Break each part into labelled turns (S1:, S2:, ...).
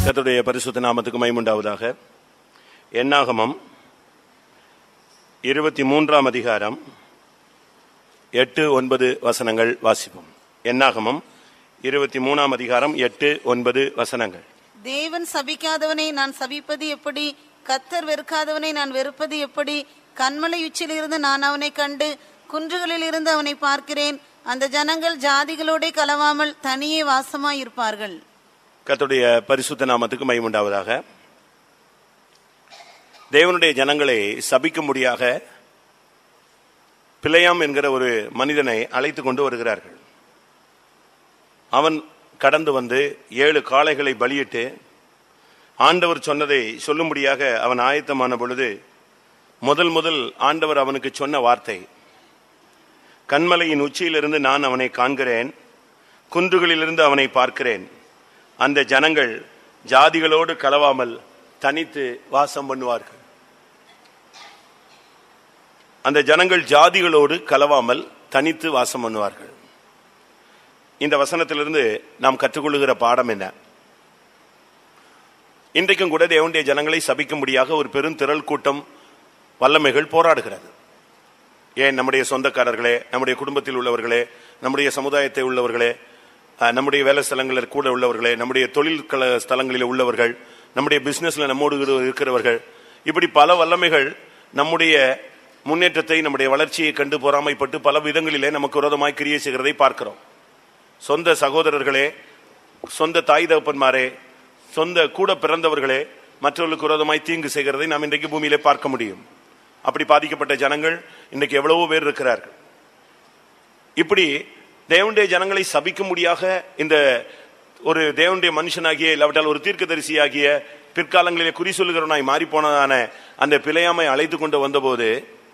S1: கர்த்தருடைய பரிசுத்த நாமத்துக்கு மைமுண்டாவதாக எண்ணாகமம் இருபத்தி மூன்றாம் அதிகாரம் எட்டு ஒன்பது வசனங்கள் வாசிப்போம் எண்ணாகமம் இருபத்தி மூணாம் அதிகாரம் எட்டு ஒன்பது வசனங்கள்
S2: தேவன் சபிக்காதவனை நான் சபிப்பது எப்படி கத்தர் வெறுக்காதவனை நான் வெறுப்பது எப்படி கண்மலை உச்சியிலிருந்து நான் அவனை கண்டு குன்றுகளில் இருந்து அவனை பார்க்கிறேன் அந்த ஜனங்கள் ஜாதிகளோட கலவாமல் தனியே வாசமாயிருப்பார்கள்
S1: கர்த்தருடைய பரிசுத்த நாமத்துக்கு மைமுண்டாவதாக தேவனுடைய ஜனங்களை சபிக்கும்படியாக பிழையாம் என்கிற ஒரு மனிதனை அழைத்து கொண்டு வருகிறார்கள் அவன் கடந்து வந்து ஏழு காளைகளை பலியிட்டு ஆண்டவர் சொன்னதை சொல்லும்படியாக அவன் ஆயத்தமான பொழுது முதல் முதல் ஆண்டவர் அவனுக்கு சொன்ன வார்த்தை கண்மலையின் உச்சியிலிருந்து நான் அவனை காண்கிறேன் குன்றுகளிலிருந்து அவனை பார்க்கிறேன் அந்த ஜனங்கள் ஜாதிகளோடு கலவாமல் தனித்து வாசம் பண்ணுவார்கள் அந்த ஜனங்கள் ஜாதிகளோடு கலவாமல் தனித்து வாசம் பண்ணுவார்கள் இந்த வசனத்திலிருந்து நாம் கற்றுக்கொள்ளுகிற பாடம் என்ன இன்றைக்கும் கூட தேவனுடைய ஜனங்களை சபிக்கும்படியாக ஒரு பெருந்திரள் கூட்டம் வல்லமைகள் போராடுகிறது ஏன் நம்முடைய சொந்தக்காரர்களே நம்முடைய குடும்பத்தில் உள்ளவர்களே நம்முடைய சமுதாயத்தை உள்ளவர்களே அஹ், நம்முடைய வேலை ஸ்தலங்களில் கூட உள்ளவர்களே நம்முடைய தொழில் கல ஸ்தலங்களில் உள்ளவர்கள் நம்முடைய பிசினஸ்ல நம்மோடு இரு- இருக்கிறவர்கள் இப்படி பல வல்லமைகள் நம்முடைய முன்னேற்றத்தை நம்முடைய வளர்ச்சியை கண்டு பொறாமைப்பட்டு பல விதங்களிலே நமக்கு விரோதமாய் கிரியை செய்கிறதை பார்க்கிறோம் சொந்த சகோதரர்களே சொந்த தாய் தகப்பன்மாரே சொந்த கூட பிறந்தவர்களே மற்றவர்களுக்கு விரோதமாய் தீங்கு செய்கிறதை நாம் இன்றைக்கு பூமியிலே பார்க்க முடியும் அப்படி பாதிக்கப்பட்ட ஜனங்கள் இன்றைக்கு எவ்வளவோ பேர் இருக்கிறார்கள் இப்படி தேவனுடைய ஜனங்களை சபிக்கும்படியாக இந்த ஒரு தேவனுடைய மனுஷனாகிய இல்லாவிட்டால் ஒரு தீர்க்கதரிசியாகிய பிற்காலங்களிலே குறி சொல்லுகிறவனாய் மாறிப்போனதான அந்த பிழையாமை அழைத்து கொண்டு வந்தபோது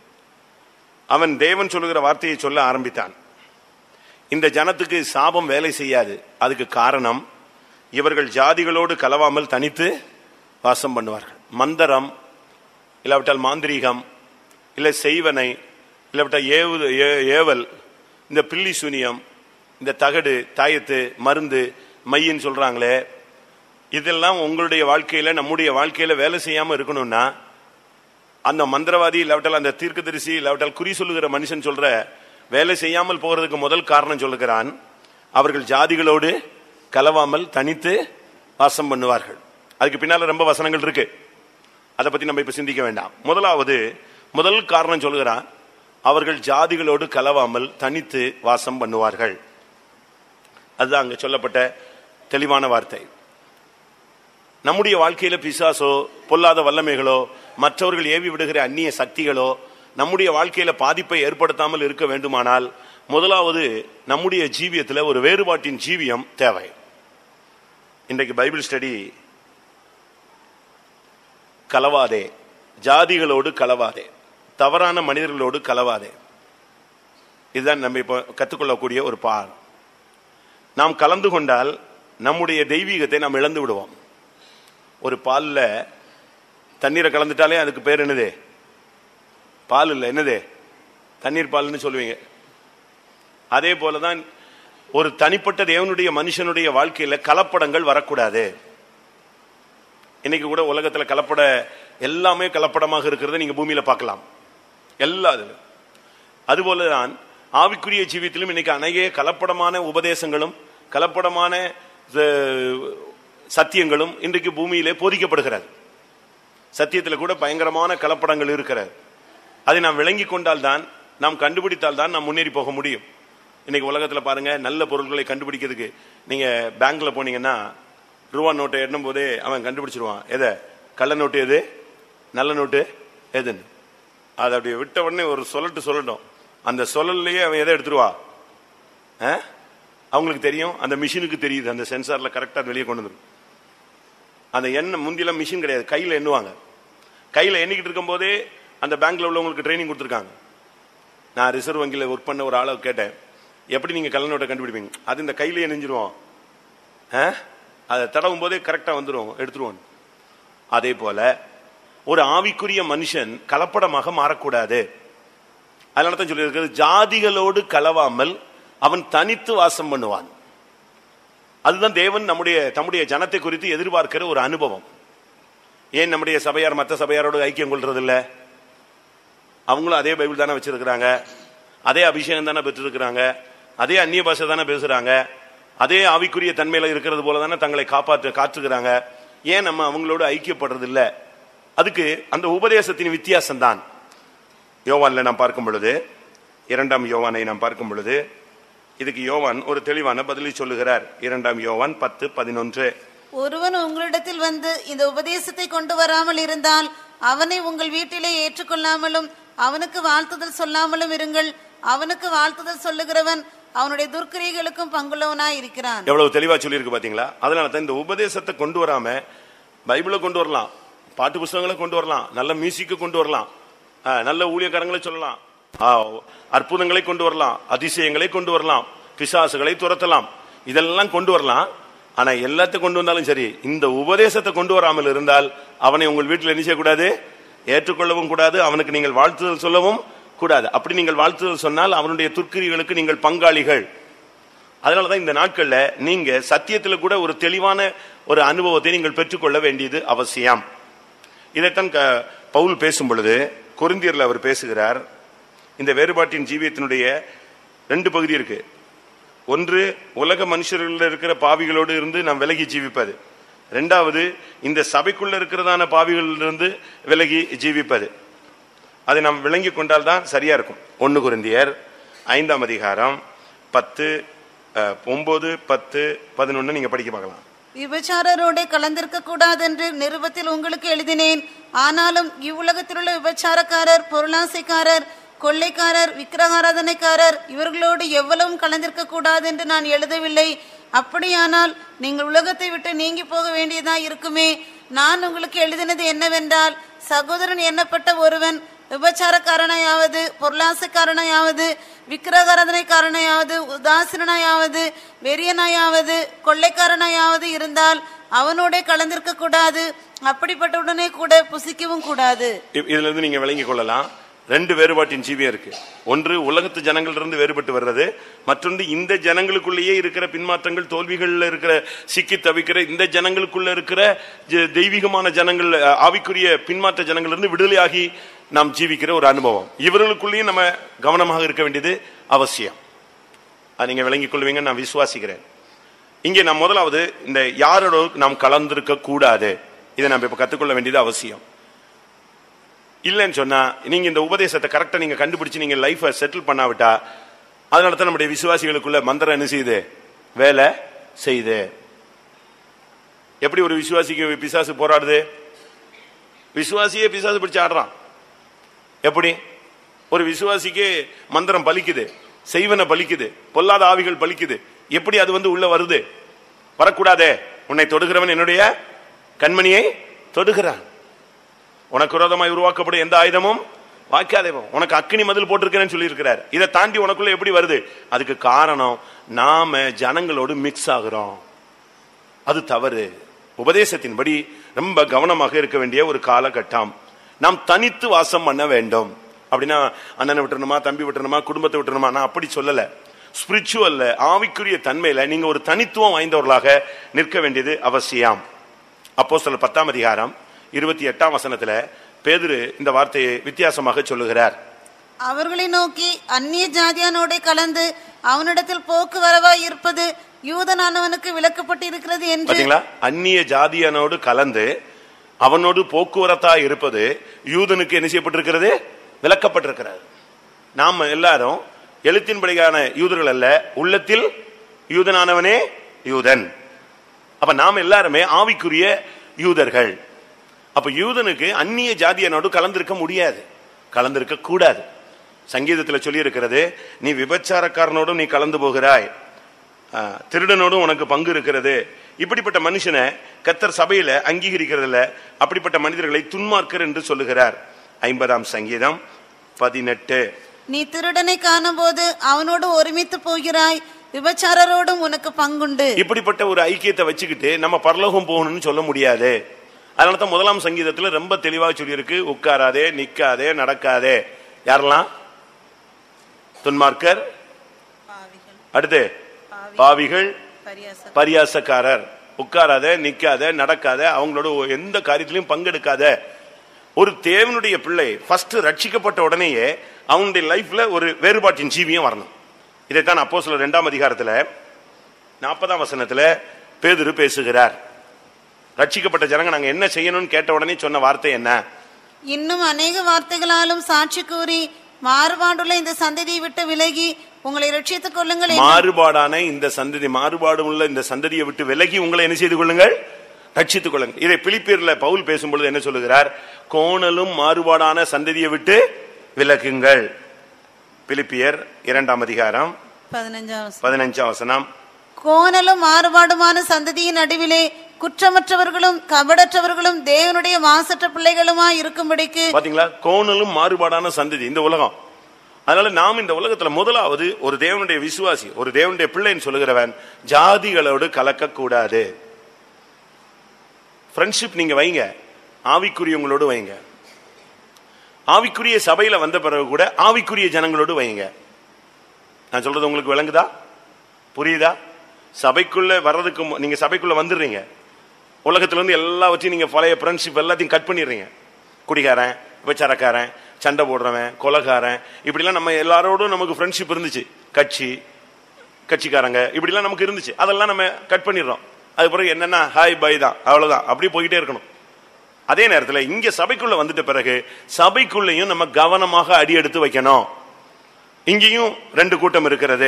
S1: அவன் தேவன் சொல்லுகிற வார்த்தையை சொல்ல ஆரம்பித்தான் இந்த ஜனத்துக்கு சாபம் வேலை செய்யாது அதுக்கு காரணம் இவர்கள் ஜாதிகளோடு கலவாமல் தனித்து வாசம் பண்ணுவார்கள் மந்தரம் இல்லாவிட்டால் மாந்திரீகம் இல்லை செய்வனை இல்லாவிட்டால் ஏவு ஏ- ஏவல் இந்த பில்லி சூனியம் இந்த தகடு தாயத்து மருந்து மையின்னு சொல்றாங்களே இதெல்லாம் உங்களுடைய வாழ்க்கையில நம்முடைய வாழ்க்கையில வேலை செய்யாம இருக்கணும்னா அந்த மந்திரவாதி இல்லாவிட்டால் அந்த தீர்க்கதரிசி இல்லாவிட்டால் குறி சொல்லுகிற மனுஷன் சொல்ற வேலை செய்யாமல் போகிறதுக்கு முதல் காரணம் சொல்லுகிறான் அவர்கள் ஜாதிகளோடு கலவாமல் தனித்து வாசம் பண்ணுவார்கள் அதுக்கு பின்னால ரொம்ப வசனங்கள் இருக்கு அதை பத்தி நம்ம இப்ப சிந்திக்க வேண்டாம் முதலாவது முதல் காரணம் சொல்லுகிறான் அவர்கள் ஜாதிகளோடு கலவாமல் தனித்து வாசம் பண்ணுவார்கள் அதுதான் அங்க சொல்லப்பட்ட தெளிவான வார்த்தை நம்முடைய வாழ்க்கையில பிசாசோ பொல்லாத வல்லமைகளோ மற்றவர்கள் ஏவி விடுகிற அந்நிய சக்திகளோ நம்முடைய வாழ்க்கையில பாதிப்பை ஏற்படுத்தாமல் இருக்க வேண்டுமானால் முதலாவது நம்முடைய ஜீவியத்துல ஒரு வேறுபாட்டின் ஜீவியம் தேவை இன்றைக்கு பைபிள் ஸ்டடி கலவாதே ஜாதிகளோடு கலவாதே தவறான மனிதர்களோடு கலவாதே இதுதான் நம்ம இப்போ கற்றுக்கொள்ளக்கூடிய ஒரு பாடம் நாம் கலந்து கொண்டால் நம்முடைய தெய்வீகத்தை நாம் இழந்து விடுவோம் ஒரு பால்ல தண்ணீரை கலந்துட்டாலே அதுக்கு பேர் என்னது பால் இல்லை என்னது தண்ணீர் பால்னு சொல்லுவீங்க அதே போலதான் ஒரு தனிப்பட்ட தேவனுடைய மனுஷனுடைய வாழ்க்கையில கலப்படங்கள் வரக்கூடாது இன்னைக்கு கூட உலகத்துல கலப்பட எல்லாமே கலப்படமாக இருக்கிறத நீங்க பூமியில பார்க்கலாம் எல்லா இதுல அதுபோலதான் ஆவிக்குரிய ஜீவியத்திலும் இன்னைக்கு அநேக கலப்படமான உபதேசங்களும் கலப்படமான அஹ், சத்தியங்களும் இன்றைக்கு பூமியிலே போதிக்கப்படுகிறது சத்தியத்தில் கூட பயங்கரமான கலப்படங்கள் இருக்கிறது அதை நாம் விளங்கி கொண்டால்தான் நாம் கண்டுபிடித்தால் தான் நாம் முன்னேறி போக முடியும் இன்னைக்கு உலகத்துல பாருங்க நல்ல பொருட்களை கண்டுபிடிக்கிறதுக்கு நீங்க பேங்க்ல போனீங்கன்னா ரூபா நோட்டை எண்ணும் போதே அவன் கண்டுபிடிச்சிருவான் எதை கள்ள நோட்டு எது நல்ல நோட்டு எதுன்னு அதை அப்படியே விட்ட உடனே ஒரு சொல்லட்டு சொல்லட்டும் அந்த சொல்லலையே அவன் எதை எடுத்துருவா ஆ? அவங்களுக்கு தெரியும் அந்த மிஷினுக்கு தெரியுது அந்த சென்சார்ல கரெக்டா வெளியே கொண்டு வந்துரும் அந்த எண்ணெய் முந்தியெல்லாம் மிஷின் கிடையாது கையில எண்ணுவாங்க கையில எண்ணிக்கிட்டு இருக்கும் போதே அந்த பேங்க்ல உள்ளவங்களுக்கு ட்ரைனிங் கொடுத்துருக்காங்க நான் ரிசர்வ் வங்கியில் ஒர்க் பண்ண ஒரு ஆளை கேட்டேன் எப்படி நீங்க கள்ள நோட்டை கண்டுபிடிப்பீங்க அது இந்த கையிலேயே நெஞ்சிருவோம் ஆ? அதை தடவும் போதே கரெக்டா வந்துரும் எடுத்துருவோம் அதே போல ஒரு ஆவிக்குரிய மனுஷன் கலப்படமாக மாறக்கூடாது அதனால தான் சொல்லியிருக்கிறது ஜாதிகளோடு கலவாமல் அவன் தனித்து வாசம் பண்ணுவான் அதுதான் தேவன் நம்முடைய தம்முடைய ஜனத்தை குறித்து எதிர்பார்க்கிற ஒரு அனுபவம் ஏன் நம்முடைய சபையார் மற்ற சபையாரோடு ஐக்கியம் கொள்றது இல்ல அவங்களும் அதே பைபிள் தானே வச்சிருக்கிறாங்க அதே அபிஷேகம் தானே பெற்றிருக்கிறாங்க அதே அந்நிய பாஷை தானே பேசுறாங்க அதே ஆவிக்குரிய தன்மையில இருக்கிறது போல தானே தங்களை காப்பாற்ற காற்றுகிறாங்க ஏன் நம்ம அவங்களோட ஐக்கியப்படுறது இல்ல அதுக்கு அந்த உபதேசத்தின் வித்தியாசம் தான் யோவான்ல நாம் பார்க்கும் பொழுது இரண்டாம் யோவானை நாம் பார்க்கும் பொழுது இதுக்கு யோவான் ஒரு தெளிவான பதிலை சொல்லுகிறார் இரண்டாம் யோவான் பத்து பதினொன்று
S2: ஒருவன் உங்களிடத்தில் வந்து இந்த உபதேசத்தை கொண்டு வராமல் இருந்தால் அவனை உங்கள் வீட்டிலே ஏற்றுக்கொள்ளாமலும் அவனுக்கு வாழ்த்துதல் சொல்லாமலும் இருங்கள் அவனுக்கு வாழ்த்துதல் சொல்லுகிறவன் அவனுடைய துர்க்கிரியைகளுக்கும் பங்குள்ளவனாய் இருக்கிறான்
S1: எவ்வளவு தெளிவா சொல்லியிருக்கு பாத்தீங்களா அதனால தான் இந்த உபதேசத்தை கொண்டு வராம பைபிளை கொண்டு வரலாம் பாட்டு புஸ்தகங்களை கொண்டு வரலாம் நல்ல மியூசிக்கை கொண்டு வரலாம் ஆ, நல்ல ஊழியக்காரங்களை சொல்லலாம் ஆ, அற்புதங்களை கொண்டு வரலாம் அதிசயங்களை கொண்டு வரலாம் பிசாசுகளை துரத்தலாம் இதெல்லாம் கொண்டு வரலாம் ஆனா எல்லாத்தையும் கொண்டு வந்தாலும் சரி இந்த உபதேசத்தை கொண்டு வராமல் இருந்தால் அவனை உங்கள் வீட்டில் என்ன செய்யக்கூடாது ஏற்றுக்கொள்ளவும் கூடாது அவனுக்கு நீங்கள் வாழ்த்துதல் சொல்லவும் கூடாது அப்படி நீங்கள் வாழ்த்துதல் சொன்னால் அவனுடைய துர்க்கிரிகளுக்கு நீங்கள் பங்காளிகள் அதனாலதான் இந்த நாட்கள்ல நீங்க சத்தியத்துல கூட ஒரு தெளிவான ஒரு அனுபவத்தை நீங்கள் பெற்றுக்கொள்ள வேண்டியது அவசியம் இதைத்தான் க- பவுல் பேசும் பொழுது கொரிந்தியர்ல அவர் பேசுகிறார் இந்த வேறுபாட்டின் ஜீவியத்தினுடைய ரெண்டு பகுதி இருக்கு ஒன்று உலக மனுஷர்களில் இருக்கிற பாவிகளோடு இருந்து நாம் விலகி ஜீவிப்பது ரெண்டாவது இந்த சபைக்குள்ள இருக்கிறதான பாவிகளிலிருந்து விலகி ஜீவிப்பது அதை நாம் விளங்கி கொண்டால் தான் சரியா இருக்கும் ஒன்னு குருந்தியர் ஐந்தாம் அதிகாரம் பத்து அஹ், ஒன்பது பத்து பதினொன்னு நீங்க படிக்க பார்க்கலாம்
S2: விபச்சாரரோட கலந்திருக்க கூடாதென்று நிருபத்தில் உங்களுக்கு எழுதினேன் ஆனாலும் இவ்வுலகத்தில் உள்ள விபச்சாரக்காரர் பொருளாசைக்காரர் கொள்ளைக்காரர் விக்கிரகாராதனைக்காரர் இவர்களோடு எவ்வளவும் கலந்திருக்க கூடாது என்று நான் எழுதவில்லை அப்படியானால் நீங்கள் உலகத்தை விட்டு நீங்கி போக வேண்டியதா இருக்குமே நான் உங்களுக்கு எழுதினது என்னவென்றால் சகோதரன் எண்ணப்பட்ட ஒருவன் விபச்சாரக்காரனையாவது பொருளாசைக்காரனையாவது விக்கிரகாரதனைக்காரனையாவது உதாசீனாயாவது வெறியனாயாவது கொள்ளைக்காரனாயாவது இருந்தால் அவனோட கலந்திருக்க கூடாது அப்படிப்பட்டவுடனே கூட புசிக்கவும் கூடாது
S1: இ- இதுல இருந்து நீங்க விளங்கிக் கொள்ளலாம் ரெண்டு வேறுபாட்டின் ஜீவியம் இருக்கு ஒன்று உலகத்து ஜனங்களிலிருந்து வேறுபட்டு வர்றது மற்றொன்று இந்த ஜனங்களுக்குள்ளேயே இருக்கிற பின்மாற்றங்கள் தோல்விகள்ல இருக்கிற சிக்கி தவிக்கிற இந்த ஜனங்களுக்குள்ள இருக்கிற ஜ- தெய்வீகமான ஜனங்கள் அஹ், ஆவிக்குரிய பின்மாற்ற ஜனங்களிலிருந்து விடுதலையாகி நாம் ஜீவிக்கிற ஒரு அனுபவம் இவர்களுக்குள்ளேயும் நம்ம கவனமாக இருக்க வேண்டியது அவசியம் அதை நீங்க விளங்கிக் கொள்வீங்கன்னு நான் விசுவாசிக்கிறேன் இங்கே நாம் முதலாவது இந்த யாரோட நாம் கலந்திருக்க கூடாது இதை நம்ம இப்ப கத்துக்கொள்ள வேண்டியது அவசியம் இல்லைன்னு சொன்னா நீங்க இந்த உபதேசத்தை கரெக்டா நீங்க கண்டுபிடிச்சு நீங்க லைஃபை செட்டில் பண்ணாவிட்டா அதனால தான் நம்முடைய விசுவாசிகளுக்குள்ள மந்திரம் என்ன செய்யுது வேலை செய்யுது எப்படி ஒரு விசுவாசிக்கு பிசாசு போராடுது விசுவாசியே பிசாசு பிடிச்சு ஆடுறான் எப்படி ஒரு விசுவாசிக்கு மந்திரம் பலிக்குது செய்வன பலிக்குது பொல்லாத ஆவிகள் பலிக்குது எப்படி அது வந்து உள்ள வருது வரக்கூடாதே உன்னை தொடுகிறவன் என்னுடைய கண்மணியை தொடுகிறான் உனக்கு விரோதமாய் உருவாக்கப்படும் எந்த ஆயுதமும் வாய்க்காதே போ. உனக்கு அக்கினி மதில் போட்டிருக்கிறேன்னு சொல்லி இருக்கிறார் இதை தாண்டி உனக்குள்ள எப்படி வருது அதுக்கு காரணம் நாம ஜனங்களோடு மிக்ஸ் ஆகுறோம் அது தவறு உபதேசத்தின்படி ரொம்ப கவனமாக இருக்க வேண்டிய ஒரு காலகட்டம் நாம் தனித்து வாசம் பண்ண வேண்டும் அப்படின்னா அண்ணனை விட்டுறணுமா தம்பி விட்டுறணுமா குடும்பத்தை விட்டுறணுமா நான் அப்படி சொல்லல ஸ்பிரிச்சுவல்ல ஆவிக்குரிய தன்மையில நீங்க ஒரு தனித்துவம் வாய்ந்தவர்களாக நிற்க வேண்டியது அவசியம் அப்போ சில பத்தாம் அதிகாரம் இருபத்தி எட்டாம் வசனத்துல பேதுரு இந்த வார்த்தையை வித்தியாசமாக சொல்லுகிறார்
S2: அவர்களை நோக்கி அந்நிய ஜாதியானோட கலந்து அவனிடத்தில் போக்கு வரவாய் இருப்பது யூதனானவனுக்கு விளக்கப்பட்டு இருக்கிறது என்று
S1: பாத்தீங்களா அந்நிய ஜாதியனோடு கலந்து அவனோடு போக்குவரத்தா இருப்பது யூதனுக்கு என்ன செய்யப்பட்டிருக்கிறது விளக்கப்பட்டிருக்கிறது நாம் எல்லாரும் எழுத்தின்படியான யூதர்கள் அல்ல உள்ளத்தில் யூதனானவனே யூதன் அப்ப நாம் எல்லாருமே ஆவிக்குரிய யூதர்கள் அப்ப யூதனுக்கு அந்நிய ஜாதியனோடு கலந்திருக்க முடியாது கலந்திருக்க கூடாது சங்கீதத்தில் சொல்லி இருக்கிறது நீ விபச்சாரக்காரனோடும் நீ கலந்து போகிறாய் ஆ, திருடனோடும் உனக்கு பங்கு இருக்கிறது இப்படிப்பட்ட மனுஷனை கத்தர் சபையில அங்கீகரிக்கிறதில்ல அப்படிப்பட்ட மனிதர்களை துன்மார்க்கர் என்று சொல்லுகிறார் ஐம்பதாம் சங்கீதம் பதினெட்டு
S2: நீ திருடனை காணும்போது அவனோடு ஒருமித்து போகிறாய் விபச்சாரரோடும் உனக்கு பங்குண்டு
S1: இப்படிப்பட்ட ஒரு ஐக்கியத்தை வச்சுக்கிட்டு நம்ம பரலோகம் போகணும்னு சொல்ல முடியாது அதனால தான் முதலாம் சங்கீதத்துல ரொம்ப தெளிவாக சொல்லியிருக்கு உட்காராதே நிக்காதே நடக்காதே யாரெல்லாம் துன்மார்க்கர் அடுத்து பாவிகள்
S2: பரியாசம்
S1: பரியாசக்காரர் உட்காராத நிக்காத நடக்காத அவங்களோட எந்த காரியத்திலையும் பங்கெடுக்காத ஒரு தேவனுடைய பிள்ளை ஃபர்ஸ்ட் ரட்சிக்கப்பட்ட உடனேயே அவனுடைய லைஃப்ல ஒரு வேறுபாட்டின் ஜீவியம் வரணும் இதைத்தான் அப்போ சில ரெண்டாம் அதிகாரத்துல நாற்பதாம் வசனத்துல பேதுரு பேசுகிறார் ரட்சிக்கப்பட்ட ஜனங்க நாங்க என்ன செய்யணும்னு கேட்ட உடனே சொன்ன வார்த்தை என்ன
S2: இன்னும் அநேக வார்த்தைகளாலும் சாட்சி கூறி மாறுபாடுள்ள இந்த சந்ததியை விட்டு விலகி உங்களை ரட்சித்துக் கொள்ளுங்கள் என்று
S1: மாறுபாடான இந்த சந்ததி மாறுபாடு உள்ள இந்த சந்ததியை விட்டு விலகி உங்களை என்ன செய்து கொள்ளுங்கள் ரட்சித்துக் கொள்ளுங்கள் இதை பிலிப்பியர்ல பவுல் பேசும்பொழுது என்ன சொல்லுகிறார் கோணலும் மாறுபாடான சந்ததியை விட்டு விலகுங்கள் பிலிப்பியர் இரண்டாம் அதிகாரம்
S2: பதினஞ்சாம் வசனம்.
S1: பதினஞ்சாம் வசனம்
S2: கோணலும் மாறுபாடுமான சந்ததியின் நடுவிலே குற்றமற்றவர்களும் கபடற்றவர்களும் தேவனுடைய மாசற்ற பிள்ளைகளுமா இருக்கும்படிக்கு
S1: பாத்தீங்களா கோணலும் மாறுபாடான சந்ததி இந்த உலகம் அதனால நாம் இந்த உலகத்துல முதலாவது ஒரு தேவனுடைய விசுவாசி ஒரு தேவனுடைய பிள்ளைன்னு சொல்லுகிறவன் ஜாதிகளோடு கலக்க கூடாது ஃப்ரெண்ட்ஷிப் நீங்க வைங்க ஆவிக்குரியவங்களோடு வைங்க ஆவிக்குரிய சபையில வந்த பிறகு கூட ஆவிக்குரிய ஜனங்களோடு வைங்க நான் சொல்றது உங்களுக்கு விளங்குதா புரியுதா சபைக்குள்ள வர்றதுக்கு மு- நீங்க சபைக்குள்ள வந்துடுறீங்க உலகத்துல இருந்து எல்லாவற்றையும் நீங்க பழைய ஃப்ரெண்ட்ஷிப் எல்லாத்தையும் கட் பண்ணிடுறீங்க குடிகாரன் விபச்சாரக்காரன் சண்டை போடுறவன் கொலகாரன் இப்படிலாம் நம்ம எல்லாரோடும் நமக்கு ஃப்ரெண்ட்ஷிப் இருந்துச்சு கட்சி கட்சிக்காரங்க இப்படிலாம் நமக்கு இருந்துச்சு அதெல்லாம் நம்ம கட் பண்ணிடுறோம் அது பிறகு என்னன்னா ஹாய் பை தான் அவ்வளவுதான் அப்படி போய்கிட்டே இருக்கணும் அதே நேரத்தில் இங்க சபைக்குள்ள வந்துட்ட பிறகு சபைக்குள்ளேயும் நம்ம கவனமாக அடி எடுத்து வைக்கணும் இங்கேயும் ரெண்டு கூட்டம் இருக்கிறது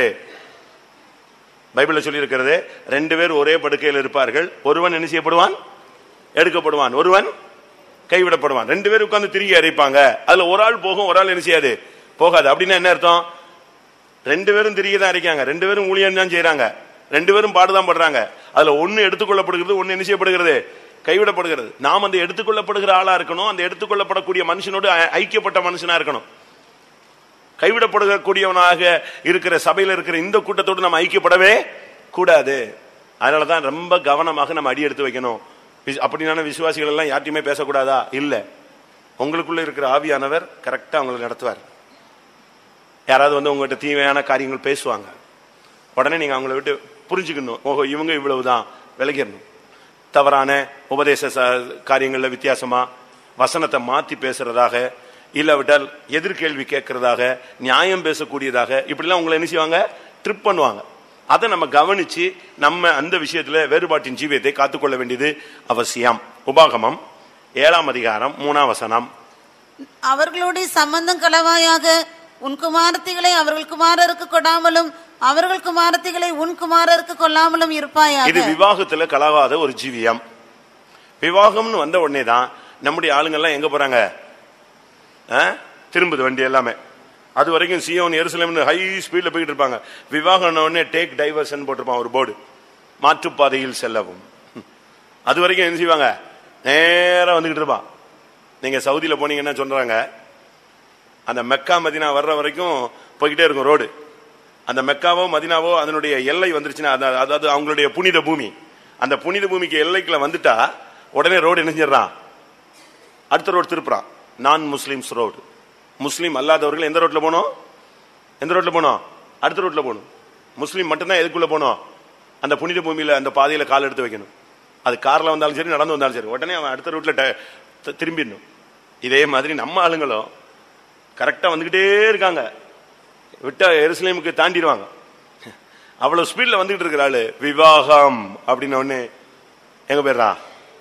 S1: பைபிள்ல சொல்லி இருக்கிறது ரெண்டு பேர் ஒரே படுக்கையில் இருப்பார்கள் ஒருவன் என்ன செய்யப்படுவான் எடுக்கப்படுவான் ஒருவன் கைவிடப்படுவான் ரெண்டு பேர் உட்கார்ந்து திரும்பி அரைப்பாங்க அதுல ஒரு ஆள் போகும் ஒரு ஆள் என்ன செய்யாது போகாது அப்படின்னா என்ன அர்த்தம் ரெண்டு பேரும் திரிகை தான் அரைக்காங்க ரெண்டு பேரும் ஊழியம் தான் செய்யறாங்க ரெண்டு பேரும் பாடுதான் படுறாங்க அதுல ஒண்ணு எடுத்துக்கொள்ளப்படுகிறது ஒண்ணு என்ன செய்யப்படுகிறது கைவிடப்படுகிறது நாம் அந்த எடுத்துக்கொள்ளப்படுகிற ஆளா இருக்கணும் அந்த எடுத்துக்கொள்ளப்படக்கூடிய மனுஷனோடு ஐ- ஐக்கியப்பட்ட மனுஷனா இருக்கணும் கைவிடப்படக்கூடியவனாக இருக்கிற சபையில இருக்கிற இந்த கூட்டத்தோடு நம்ம ஐக்கியப்படவே கூடாது அதனாலதான் ரொம்ப கவனமாக நம்ம அடி எடுத்து வைக்கணும் விஸ்- அப்படியான விசுவாசிகள் எல்லாம் யார்ட்டையுமே பேசக்கூடாதா இல்ல உங்களுக்குள்ள இருக்கிற ஆவியானவர் கரெக்டா அவங்களை நடத்துவார் யாராவது வந்து உங்ககிட்ட தீமையான காரியங்கள் பேசுவாங்க உடனே நீங்க அவங்கள விட்டு புரிஞ்சுக்கணும் ஓஹோ இவங்க இவ்வளவுதான் விலகிடணும் தவறான உபதேச ச- காரியங்கள்ல வித்தியாசமா வசனத்தை மாத்தி பேசுறதாக இல்லாவிட்டால் எதிர்கேள்வி கேட்கறதாக நியாயம் பேசக்கூடியதாக இப்படிலாம் உங்களை என்ன செய்வாங்க ட்ரிப் பண்ணுவாங்க அதை நம்ம கவனிச்சு நம்ம அந்த விஷயத்துல வேறுபாட்டின் ஜீவியத்தை காத்துக்கொள்ள வேண்டியது அவசியம் உபாகமம் ஏழாம் அதிகாரம் மூணாம் வசனம்
S2: அவர்களுடைய சம்பந்தம் களவாயாக உன் குமாரத்திகளை அவர்கள் குமாரருக்கு கொடாமலும் அவர்கள் குமாரத்திகளை உன் குமாரருக்கு கொள்ளாமலும்
S1: இது
S2: இருப்பாயாக
S1: விவாகத்துல கலவாத ஒரு ஜீவியம் விவாகம்னு வந்த உடனே தான் நம்முடைய ஆளுங்கெல்லாம் எங்க போறாங்க ஆ? திரும்புது வண்டி எல்லாமே அது வரைக்கும் சியோன் எருசலேம்னு ஹை ஸ்பீட்ல போயிட்டு இருப்பாங்க விவாகம் உடனே டேக் டைவர்ஷன் போட்டிருப்பான் ஒரு போர்டு மாற்றுப்பாதையில் செல்லவும் அது வரைக்கும் என்ன செய்வாங்க நேரா வந்துகிட்டு இருப்பான் நீங்க சவுதியில போனீங்கன்னா சொல்றாங்க அந்த மெக்கா மதினா வர்ற வரைக்கும் போய்கிட்டே இருக்கும் ரோடு அந்த மெக்காவோ மதினாவோ அதனுடைய எல்லை வந்துருச்சுன்னா அது- அதாவது அவங்களுடைய புனித பூமி அந்த புனித பூமிக்கு எல்லைக்குள்ள வந்துட்டா உடனே ரோடு என்ன செஞ்சிடறான் அடுத்த ரோடு திருப்புறான் நான் முஸ்லிம்ஸ் ரோடு முஸ்லீம் அல்லாதவர்கள் எந்த ரோட்ல போகணும் எந்த ரோட்ல போகணும் அடுத்த ரோட்ல போகணும் முஸ்லீம் மட்டும்தான் எதுக்குள்ள போகணும் அந்த புனித பூமியில அந்த பாதையில கால் எடுத்து வைக்கணும் அது கார்ல வந்தாலும் சரி நடந்து வந்தாலும் சரி உடனே அவன் அடுத்த ரூட்ல ட- தி- திரும்பிடணும் இதே மாதிரி நம்ம ஆளுங்களும் கரெக்டா வந்துகிட்டே இருக்காங்க விட்டா எருசலேமுக்கு தாண்டிடுவாங்க அவ்வளவு ஸ்பீட்ல வந்துகிட்டு இருக்கிற ஆளு விவாகம் அப்படின்ன உடனே எங்க போயிடுறா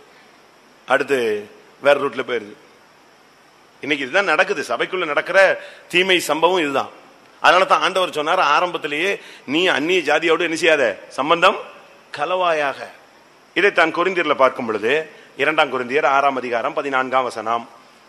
S1: அடுத்து வேற ரூட்ல போயிருது இன்னைக்கு இதுதான் நடக்குது சபைக்குள்ள நடக்கிற தீமை சம்பவம் இதுதான் அதனால தான் ஆண்டவர் சொன்னார் ஆரம்பத்திலேயே நீ அந்நிய ஜாதியோடு என்ன செய்யாத சம்பந்தம் கலவாயாக இதை தான் கொரிந்தியர்ல பார்க்கும் பொழுது இரண்டாம் கொரிந்தியர் ஆறாம் அதிகாரம் பதினான்காம் வசனம்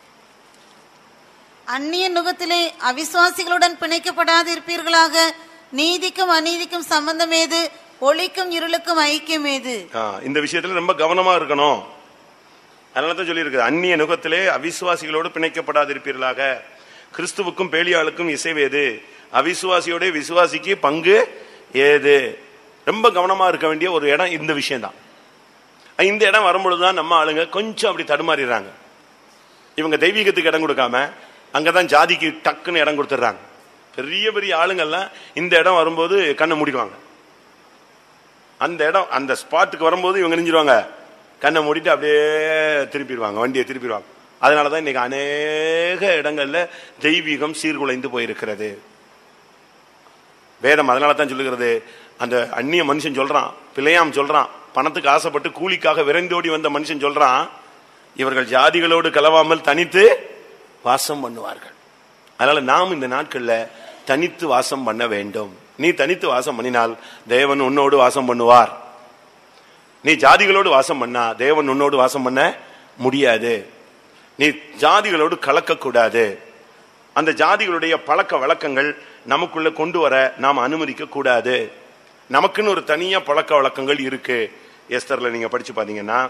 S2: அந்நிய நுகத்திலே அவிசுவாசிகளுடன் பிணைக்கப்படாது இருப்பீர்களாக நீதிக்கும் அநீதிக்கும் சம்பந்தம் ஏது ஒளிக்கும் இருளுக்கும் ஐக்கியம் ஏது
S1: ஆ, இந்த விஷயத்துல ரொம்ப கவனமா இருக்கணும் அதனால தான் சொல்லியிருக்கு அந்நிய நுகத்திலே அவிசுவாசிகளோடு பிணைக்கப்படாதிருப்பீர்களாக கிறிஸ்துவுக்கும் பேலியாளுக்கும் இசைவேது அவிசுவாசியோட விசுவாசிக்கு பங்கு ஏது ரொம்ப கவனமா இருக்க வேண்டிய ஒரு இடம் இந்த விஷயம்தான் இந்த இடம் வரும்பொழுதுதான் நம்ம ஆளுங்க கொஞ்சம் அப்படி தடுமாறிடுறாங்க இவங்க தெய்வீகத்துக்கு இடம் கொடுக்காம அங்கதான் ஜாதிக்கு டக்குன்னு இடம் கொடுத்துட்றாங்க பெரிய பெரிய ஆளுங்கள்லாம் இந்த இடம் வரும்போது கண்ணை மூடிடுவாங்க அந்த இடம் அந்த ஸ்பாட்டுக்கு வரும்போது இவங்க நெஞ்சிருவாங்க கண்ணை மூடிட்டு அப்படியே திருப்பிடுவாங்க வண்டியை திருப்பிடுவாங்க அதனாலதான் இன்னைக்கு அநேக இடங்கள்ல தெய்வீகம் சீர்குலைந்து போயிருக்கிறது வேதம் அதனால தான் சொல்லுகிறது அந்த அந்நிய மனுஷன் சொல்றான் பிள்ளையாம் சொல்றான் பணத்துக்கு ஆசைப்பட்டு கூலிக்காக விரைந்தோடி வந்த மனுஷன் சொல்றான் இவர்கள் ஜாதிகளோடு கலவாமல் தனித்து வாசம் பண்ணுவார்கள் அதனால நாம் இந்த நாட்கள்ல தனித்து வாசம் பண்ண வேண்டும் நீ தனித்து வாசம் பண்ணினால் தேவன் உன்னோடு வாசம் பண்ணுவார் நீ ஜாதிகளோடு வாசம் பண்ணா தேவன் உன்னோடு வாசம் பண்ண முடியாது நீ ஜாதிகளோடு கலக்கக்கூடாது அந்த ஜாதிகளுடைய பழக்க வழக்கங்கள் நமக்குள்ள கொண்டு வர நாம் அனுமதிக்க கூடாது நமக்குன்னு ஒரு தனியா பழக்க வழக்கங்கள் இருக்கு எஸ்தர்ல நீங்க படிச்சு பாத்தீங்கன்னா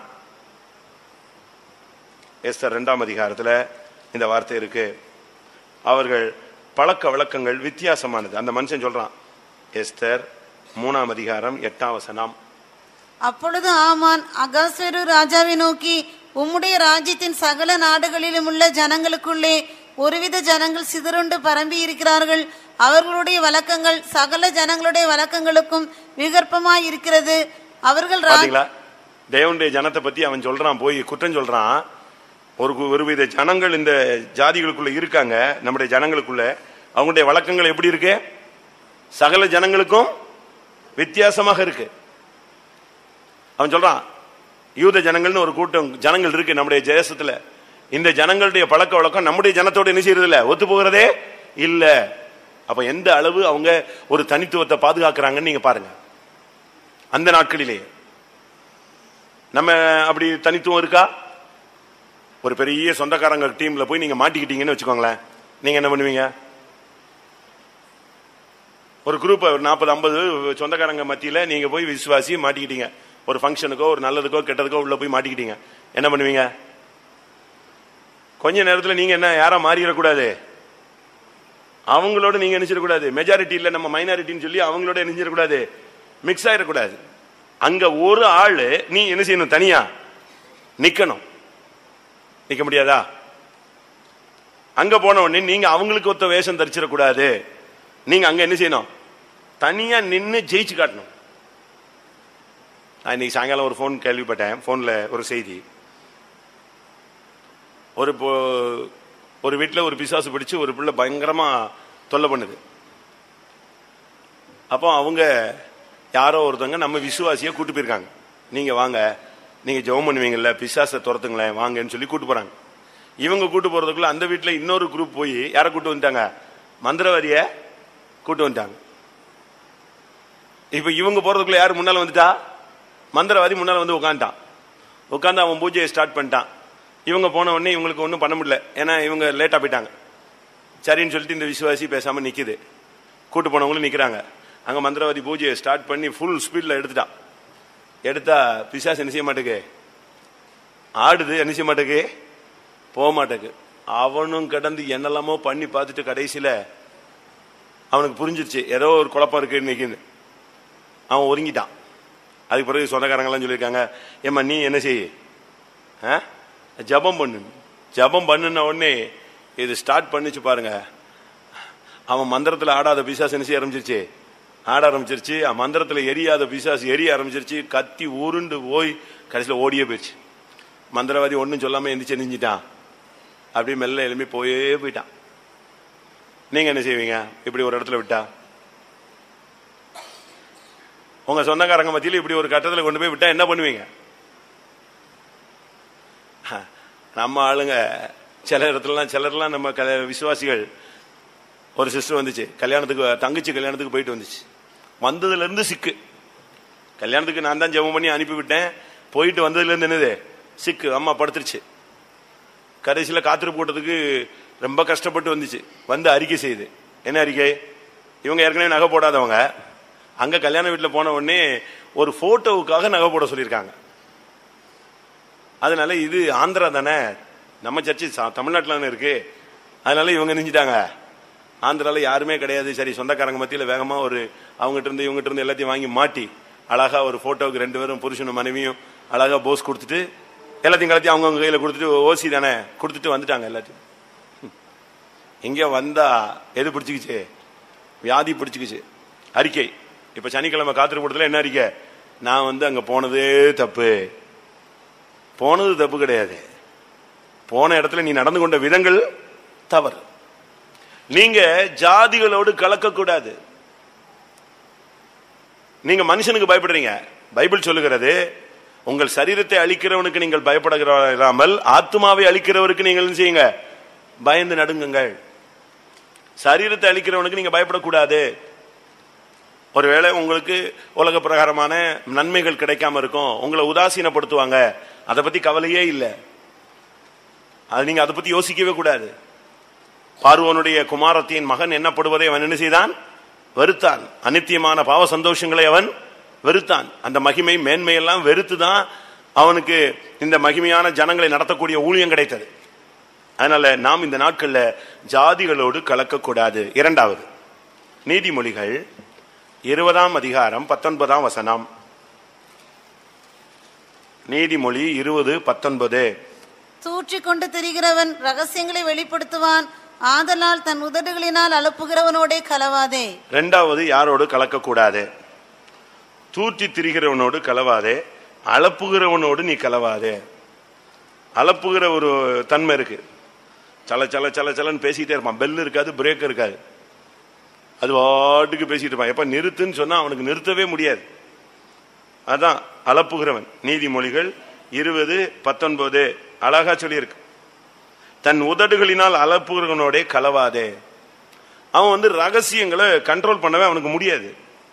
S1: எஸ்தர் இரண்டாம் அதிகாரத்துல இந்த வார்த்தை இருக்கு அவர்கள் பழக்க வழக்கங்கள் வித்தியாசமானது அந்த மனுஷன் சொல்றான் எஸ்தர் மூணாம் அதிகாரம் எட்டாம் வசனம்
S2: அப்பொழுது ஆமான் அகாஸ்வரு ராஜாவை நோக்கி உம்முடைய ராஜ்யத்தின் சகல நாடுகளிலும் உள்ள ஜனங்களுக்குள்ளே ஒருவித ஜனங்கள் சிதறுண்டு பரம்பி இருக்கிறார்கள் அவர்களுடைய வழக்கங்கள் சகல ஜனங்களுடைய வழக்கங்களுக்கும் விகற்பமாய் இருக்கிறது அவர்கள் ரா-
S1: பாத்தீங்களா தேவனுடைய ஜனத்தை பத்தி அவன் சொல்றான் போய் குற்றம் சொல்றான் ஒரு கு- ஒருவித ஜனங்கள் இந்த ஜாதிகளுக்குள்ள இருக்காங்க நம்முடைய ஜனங்களுக்குள்ள அவங்களுடைய வழக்கங்கள் எப்படி இருக்கு சகல ஜனங்களுக்கும் வித்தியாசமாக இருக்கு அவன் சொல்றான் யூத ஜனங்கள்னு ஒரு கூட்டம் ஜனங்கள் இருக்கு நம்முடைய தேசத்துல இந்த ஜனங்களுடைய பழக்க வழக்கம் நம்முடைய ஜனத்தோட என்ன செய்யறது இல்ல ஒத்து போகிறதே இல்ல அப்ப எந்த அளவு அவங்க ஒரு தனித்துவத்தை பாதுகாக்கிறாங்கன்னு நீங்க பாருங்க அந்த நாட்களிலே நம்ம அப்படி தனித்துவம் இருக்கா ஒரு பெரிய சொந்தக்காரங்க டீம்ல போய் நீங்க மாட்டிக்கிட்டீங்கன்னு வச்சுக்கோங்களேன் நீங்க என்ன பண்ணுவீங்க ஒரு குரூப் ஒரு நாற்பது ஐம்பது சொந்தக்காரங்க மத்தியில நீங்க போய் விசுவாசி மாட்டிக்கிட்டீங்க ஒரு ஃபங்க்ஷனுக்கோ ஒரு நல்லதுக்கோ கெட்டதுக்கோ உள்ள போய் மாட்டிக்கிட்டீங்க என்ன பண்ணுவீங்க கொஞ்ச நேரத்துல நீங்க என்ன யாரா மாறிடக்கூடாது அவங்களோட நீங்க நினைச்சிடக்கூடாது மெஜாரிட்டி இல்ல நம்ம மைனாரிட்டின்னு சொல்லி அவங்களோட நினைச்சிடக்கூடாது மிக்ஸ் ஆயிடக்கூடாது அங்க ஒரு ஆளு நீ என்ன செய்யணும் தனியா நிக்கணும் நிக்க முடியாதா அங்க போன உடனே நீங்க அவங்களுக்கு ஒத்த வேஷம் தரிச்சிடக்கூடாது நீங்க அங்க என்ன செய்யணும் தனியா நின்னு ஜெயிச்சு காட்டணும் நான் இன்னைக்கு சாயங்காலம் ஒரு ஃபோன் கேள்விப்பட்டேன் ஃபோன்ல ஒரு செய்தி ஒரு பொ- ஒரு வீட்டில் ஒரு பிசாசு பிடிச்சு ஒரு பிள்ளை பயங்கரமா தொல்லை பண்ணுது அப்போ அவங்க யாரோ ஒருத்தவங்க நம்ம விசுவாசியை கூட்டு போயிருக்காங்க நீங்க வாங்க நீங்க ஜெபம் பண்ணுவீங்கல்ல பிசாசை துரத்துங்களேன் வாங்கன்னு சொல்லி கூட்டு போறாங்க இவங்க கூட்டு போறதுக்குள்ள அந்த வீட்டுல இன்னொரு குரூப் போய் யாரை கூட்டு வந்துட்டாங்க மந்திரவாதிய கூட்டு வந்துட்டாங்க இப்ப இவங்க போறதுக்குள்ள யாரு முன்னால வந்துட்டா மந்திரவாதி முன்னால வந்து உட்காந்துட்டான் உட்காந்து அவன் பூஜையை ஸ்டார்ட் பண்ணிட்டான் இவங்க போன உடனே இவங்களுக்கு ஒன்றும் பண்ண முடியல ஏன்னா இவங்க லேட்டா போயிட்டாங்க சரின்னு சொல்லிட்டு இந்த விசுவாசி பேசாம நிக்குது கூட்டு போனவங்களும் நிக்கிறாங்க அங்க மந்திரவாதி பூஜையை ஸ்டார்ட் பண்ணி ஃபுல் ஸ்பீட்ல எடுத்துட்டான் எடுத்தா பிசாசு என்ன செய்ய மாட்டேக்கு ஆடுது என்ன செய்ய மாட்டேக்கு போக மாட்டேக்கு அவனும் கிடந்து என்னெல்லாமோ பண்ணி பார்த்துட்டு கடைசியில அவனுக்கு புரிஞ்சிருச்சு ஏதோ ஒரு குழப்பம் இருக்கு இன்னைக்குன்னு அவன் ஒதுங்கிட்டான் அதுக்கு பிறகு சொந்தக்காரங்கெல்லாம் சொல்லியிருக்காங்க ஏம்மா நீ என்ன செய்ய ஆ? ஜெபம் பண்ணு ஜெபம் பண்ணுன உடனே இது ஸ்டார்ட் பண்ணிச்சு பாருங்க அவன் மந்திரத்துல ஆடாத பிசாசு என்ன செய்ய ஆரம்பிச்சிருச்சு ஆட ஆரம்பிச்சிருச்சு அவன் மந்திரத்துல எரியாத பிசாசு எரிய ஆரம்பிச்சிருச்சு கத்தி உருண்டு போய் கடைசியில் ஓடியே போயிடுச்சு மந்திரவாதி ஒன்றும் சொல்லாம எந்திரிச்சு நெஞ்சிட்டான் அப்படியே மெல்ல எழும்பி போயே போயிட்டான் நீங்க என்ன செய்வீங்க இப்படி ஒரு இடத்துல விட்டா உங்க சொந்தக்காரங்க மத்தியில் இப்படி ஒரு கட்டத்தில் கொண்டு போய் விட்டா என்ன பண்ணுவீங்க ஹ, நம்ம ஆளுங்க சில இடத்துலலாம் சிலர்லாம் நம்ம கல- விசுவாசிகள் ஒரு சிஸ்டர் வந்துச்சு கல்யாணத்துக்கு தங்கச்சி கல்யாணத்துக்கு போயிட்டு வந்துச்சு வந்ததுல இருந்து சிக்கு கல்யாணத்துக்கு நான் தான் ஜெபம் பண்ணி அனுப்பி விட்டேன் போயிட்டு வந்ததுல இருந்து என்னது சிக்கு அம்மா படுத்துருச்சு கடைசியில் காத்திருப்பு கூட்டத்துக்கு ரொம்ப கஷ்டப்பட்டு வந்துச்சு வந்து அறிக்கை செய்யுது என்ன அறிக்கை இவங்க ஏற்கனவே நகை போடாதவங்க அங்க கல்யாண வீட்டில் போன உடனே ஒரு போட்டோவுக்காக நகை போட சொல்லியிருக்காங்க அதனால இது ஆந்திரா தானே நம்ம சர்ச்சு ச- தமிழ்நாட்டுல தானே இருக்கு அதனால இவங்க நெஞ்சிட்டாங்க ஆந்திரால யாருமே கிடையாது சரி சொந்தக்காரங்க மத்தியில வேகமா ஒரு அவங்ககிட்ட இருந்து இவங்ககிட்ட இருந்து எல்லாத்தையும் வாங்கி மாட்டி அழகா ஒரு போட்டோவுக்கு ரெண்டு பேரும் புருஷனும் மனைவியும் அழகா போஸ் கொடுத்துட்டு எல்லாத்தையும் கலத்தி அவங்கவுங்க கையில கொடுத்துட்டு ஓசி தானே கொடுத்துட்டு வந்துட்டாங்க எல்லாத்தையும் ஹம். இங்க வந்தா எது பிடிச்சிக்கிச்சு வியாதி பிடிச்சிக்கிச்சு அறிக்கை இப்ப சனிக்கிழமை காத்திருப்படத்துல என்ன அறிக்கை நான் வந்து அங்க போனதே தப்பு போனது தப்பு கிடையாது போன இடத்துல நீ நடந்து கொண்ட விதங்கள் தவறு நீங்க ஜாதிகளோடு கலக்கக்கூடாது நீங்க மனுஷனுக்கு பயப்படுறீங்க பைபிள் சொல்லுகிறது உங்கள் சரீரத்தை அழிக்கிறவனுக்கு நீங்கள் பயப்படுகிறாமல் ஆத்மாவை அழிக்கிறவருக்கு நீங்கள் என்ன செய்யுங்க பயந்து நடுங்குங்கள் சரீரத்தை அழிக்கிறவனுக்கு நீங்க பயப்படக்கூடாது ஒருவேளை உங்களுக்கு உலக பிரகாரமான நன்மைகள் கிடைக்காம இருக்கும் உங்களை உதாசீனப்படுத்துவாங்க அதை பத்தி கவலையே இல்லை அது நீங்க அதை பத்தி யோசிக்கவே கூடாது பார்வோனுடைய குமாரத்தின் மகன் என்னப்படுவதை அவன் என்ன செய்தான் வெறுத்தான் அனித்தியமான பாவ சந்தோஷங்களை அவன் வெறுத்தான் அந்த மகிமை மேன்மையெல்லாம் வெறுத்து தான் அவனுக்கு இந்த மகிமையான ஜனங்களை நடத்தக்கூடிய ஊழியம் கிடைத்தது அதனால நாம் இந்த நாட்கள்ல ஜாதிகளோடு கலக்கக்கூடாது இரண்டாவது நீதிமொழிகள் இருபதாம் அதிகாரம் பத்தொன்பதாம் வசனம் நீதிமொழி இருபது பத்தொன்பது
S2: தூற்றிக் கொண்டு திரிகிறவன் ரகசியங்களை வெளிப்படுத்துவான் ஆதலால் தன் உதடுகளினால் அலப்புகிறவனோடே கலவாதே
S1: ரெண்டாவது யாரோடு கலக்கக்கூடாது தூற்றி திரிகிறவனோடு கலவாதே அளப்புகிறவனோடு நீ கலவாதே அளப்புகிற ஒரு தன்மை இருக்கு சல சல சல சலன்னு பேசிக்கிட்டே இருப்பான் பெல் இருக்காது பிரேக் இருக்காது அது வாட்டுக்கு பேசிட்டு இருப்பான் எப்ப நிறுத்துன்னு சொன்னா அவனுக்கு நிறுத்தவே முடியாது அதான் அளப்புகிறவன் நீதிமொழிகள் இருபது பத்தொன்பது அழகா சொல்லியிருக்கு தன் உதடுகளினால் அளப்புகிறவனோடே கலவாதே அவன் வந்து ரகசியங்களை கண்ட்ரோல் பண்ணவே அவனுக்கு முடியாது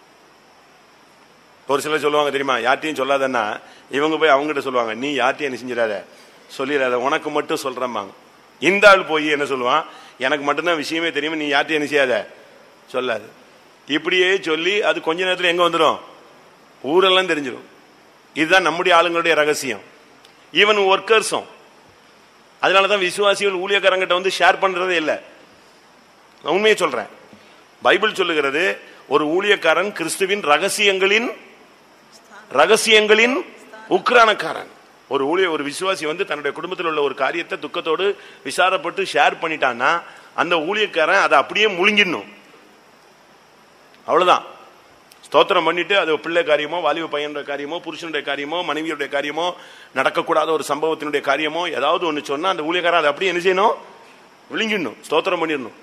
S1: ஒரு சிலர் சொல்லுவாங்க தெரியுமா யார்ட்டையும் சொல்லாதன்னா இவங்க போய் அவங்ககிட்ட சொல்லுவாங்க நீ யார்ட்டையும் என்ன செஞ்சிடாத சொல்லிடாத உனக்கு மட்டும் சொல்றம்பாங்க இந்த ஆள் போய் என்ன சொல்லுவான் எனக்கு மட்டும்தான் விஷயமே தெரியும் நீ யார்ட்டையும் என்ன செய்யாத சொல்லாது இப்படியே சொல்லி அது கொஞ்ச நேரத்தில் எங்க வந்துடும் ஊரெல்லாம் தெரிஞ்சிடும் இதுதான் நம்முடைய ஆளுங்களுடைய ரகசியம் ஈவன் ஒர்க்கர்ஸும் அதனாலதான் விசுவாசிகள் ஊழியக்காரங்கிட்ட வந்து ஷேர் பண்றதே இல்லை நான் உண்மையை சொல்றேன் பைபிள் சொல்லுகிறது ஒரு ஊழியக்காரன் கிறிஸ்துவின் ரகசியங்களின் ரகசியங்களின் உக்ரானக்காரன் ஒரு ஊழிய ஒரு விசுவாசி வந்து தன்னுடைய குடும்பத்தில் உள்ள ஒரு காரியத்தை துக்கத்தோடு விசாரப்பட்டு ஷேர் பண்ணிட்டான்னா அந்த ஊழியக்காரன் அதை அப்படியே முழுங்கிடணும் அவ்வளவுதான் ஸ்தோத்திரம் பண்ணிட்டு அது பிள்ளை காரியமோ வாலிப பையனுடைய காரியமோ புருஷனுடைய காரியமோ மனைவியுடைய காரியமோ நடக்கக்கூடாத ஒரு சம்பவத்தினுடைய காரியமோ ஏதாவது ஒன்று சொன்னா அந்த ஊழியக்காரன் அதை அப்படியே என்ன செய்யணும் விழுங்கிடணும் ஸ்தோத்திரம் பண்ணிடணும்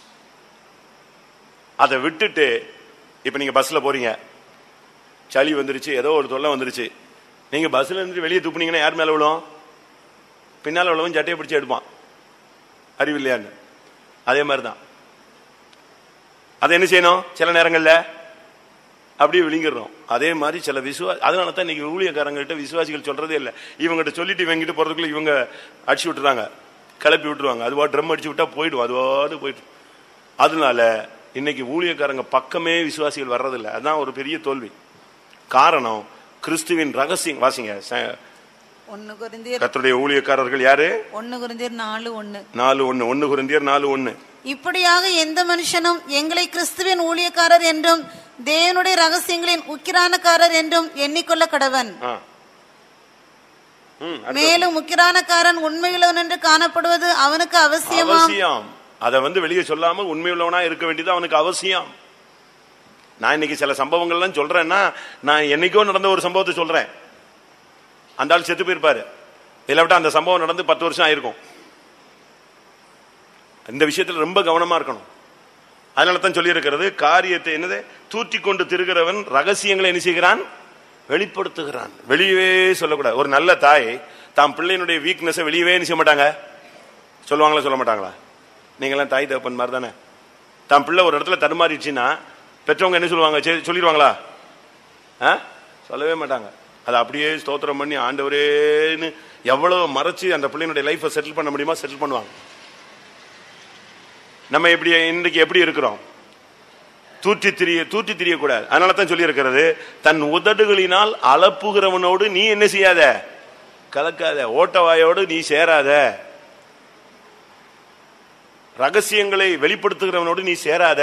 S1: அதை விட்டுட்டு இப்ப நீங்க பஸ்ல போறீங்க சளி வந்துருச்சு ஏதோ ஒரு தொல்லை வந்துருச்சு நீங்க பஸ்ல இருந்து வெளியே துப்புனீங்கன்னா யார் மேல விழும் பின்னால உள்ளவன் சட்டையை பிடிச்சு எடுப்பான் அறிவில்லையான்னு அதே மாதிரி தான் அதை என்ன செய்யணும் சில நேரங்கள்ல அப்படியே விழுங்கிடுறோம் அதே மாதிரி சில விசுவா அதனால தான் இன்னைக்கு ஊழியக்காரங்கள்ட்ட விசுவாசிகள் சொல்றதே இல்லை இவங்ககிட்ட சொல்லிட்டு இவங்கிட்ட போறதுக்குள்ள இவங்க அடிச்சு விட்டுறாங்க கிளப்பி விட்டுருவாங்க அதுவா ட்ரம் அடிச்சு விட்டா போயிடும் அதுவாது போயிடும் அதனால இன்னைக்கு ஊழியக்காரங்க பக்கமே விசுவாசிகள் வர்றதில்லை அதுதான் ஒரு பெரிய தோல்வி காரணம் கிறிஸ்துவின் ரகசியம் வாசிங்க ச-
S2: ஒன்னு குருந்தியர்
S1: கர்த்தருடைய ஊழியக்காரர்கள் யாரு
S2: ஒன்னு குருந்தியர் நாலு ஒன்னு
S1: நாலு ஒண்ணு ஒண்ணு குருந்தியர் நாலு ஒண்ணு
S2: இப்படியாக எந்த மனுஷனும் எங்களை கிறிஸ்துவின் ஊழியக்காரர் என்றும் தேவனுடைய ரகசியங்களின் உக்கிரானக்காரர் என்றும் எண்ணிக்கொள்ள கடவன்
S1: ஆ. ம், அடுத்து.
S2: மேலும் உக்கிரானக்காரன் உண்மையுள்ளவன் என்று காணப்படுவது அவனுக்கு அவசியமாம்
S1: அவசியம் அதை வந்து வெளியே சொல்லாம உண்மையுள்ளவனா இருக்க வேண்டியது அவனுக்கு அவசியம் நான் இன்னைக்கு சில சம்பவங்கள்லாம் சொல்றேன்னா நான் என்னைக்கோ நடந்த ஒரு சம்பவத்தை சொல்றேன் அந்த ஆள் செத்து போயிருப்பாரு இல்லாவிட்டா அந்த சம்பவம் நடந்து பத்து வருஷம் ஆயிருக்கும் இந்த விஷயத்துல ரொம்ப கவனமா இருக்கணும் அதனால தான் சொல்லியிருக்கிறது காரியத்தை என்னது தூற்றி கொண்டு திருகிறவன் ரகசியங்களை என்ன செய்கிறான் வெளிப்படுத்துகிறான் வெளியவே சொல்லக்கூடாது ஒரு நல்ல தாய் தாம் பிள்ளையினுடைய வீக்னஸை வெளியவே என்ன செய்ய மாட்டாங்க சொல்லுவாங்களா சொல்ல மாட்டாங்களா நீங்களாம் தாய் தகப்பன் மாதிரி தானே தான் பிள்ளை ஒரு இடத்துல தடுமாறிடுச்சுன்னா பெற்றவங்க என்ன சொல்லுவாங்க சரி சொல்லிடுவாங்களா ஆ சொல்லவே மாட்டாங்க அதை அப்படியே ஸ்தோத்திரம் பண்ணி ஆண்டவரேன்னு எவ்வளவு மறைச்சு அந்த பிள்ளையினுடைய லைஃப்பை செட்டில் பண்ண முடியுமா செட்டில் பண்ணுவாங்க நம்ம இப்படி இன்றைக்கு எப்படி இருக்கிறோம் தூற்றி திரிய தூற்றி திரியக்கூடாது அதனால தான் சொல்லி இருக்கிறது தன் உதடுகளினால் அளப்புகிறவனோடு நீ என்ன செய்யாத கலக்காத ஓட்டவாயோடு நீ சேராத ரகசியங்களை வெளிப்படுத்துகிறவனோடு நீ சேராத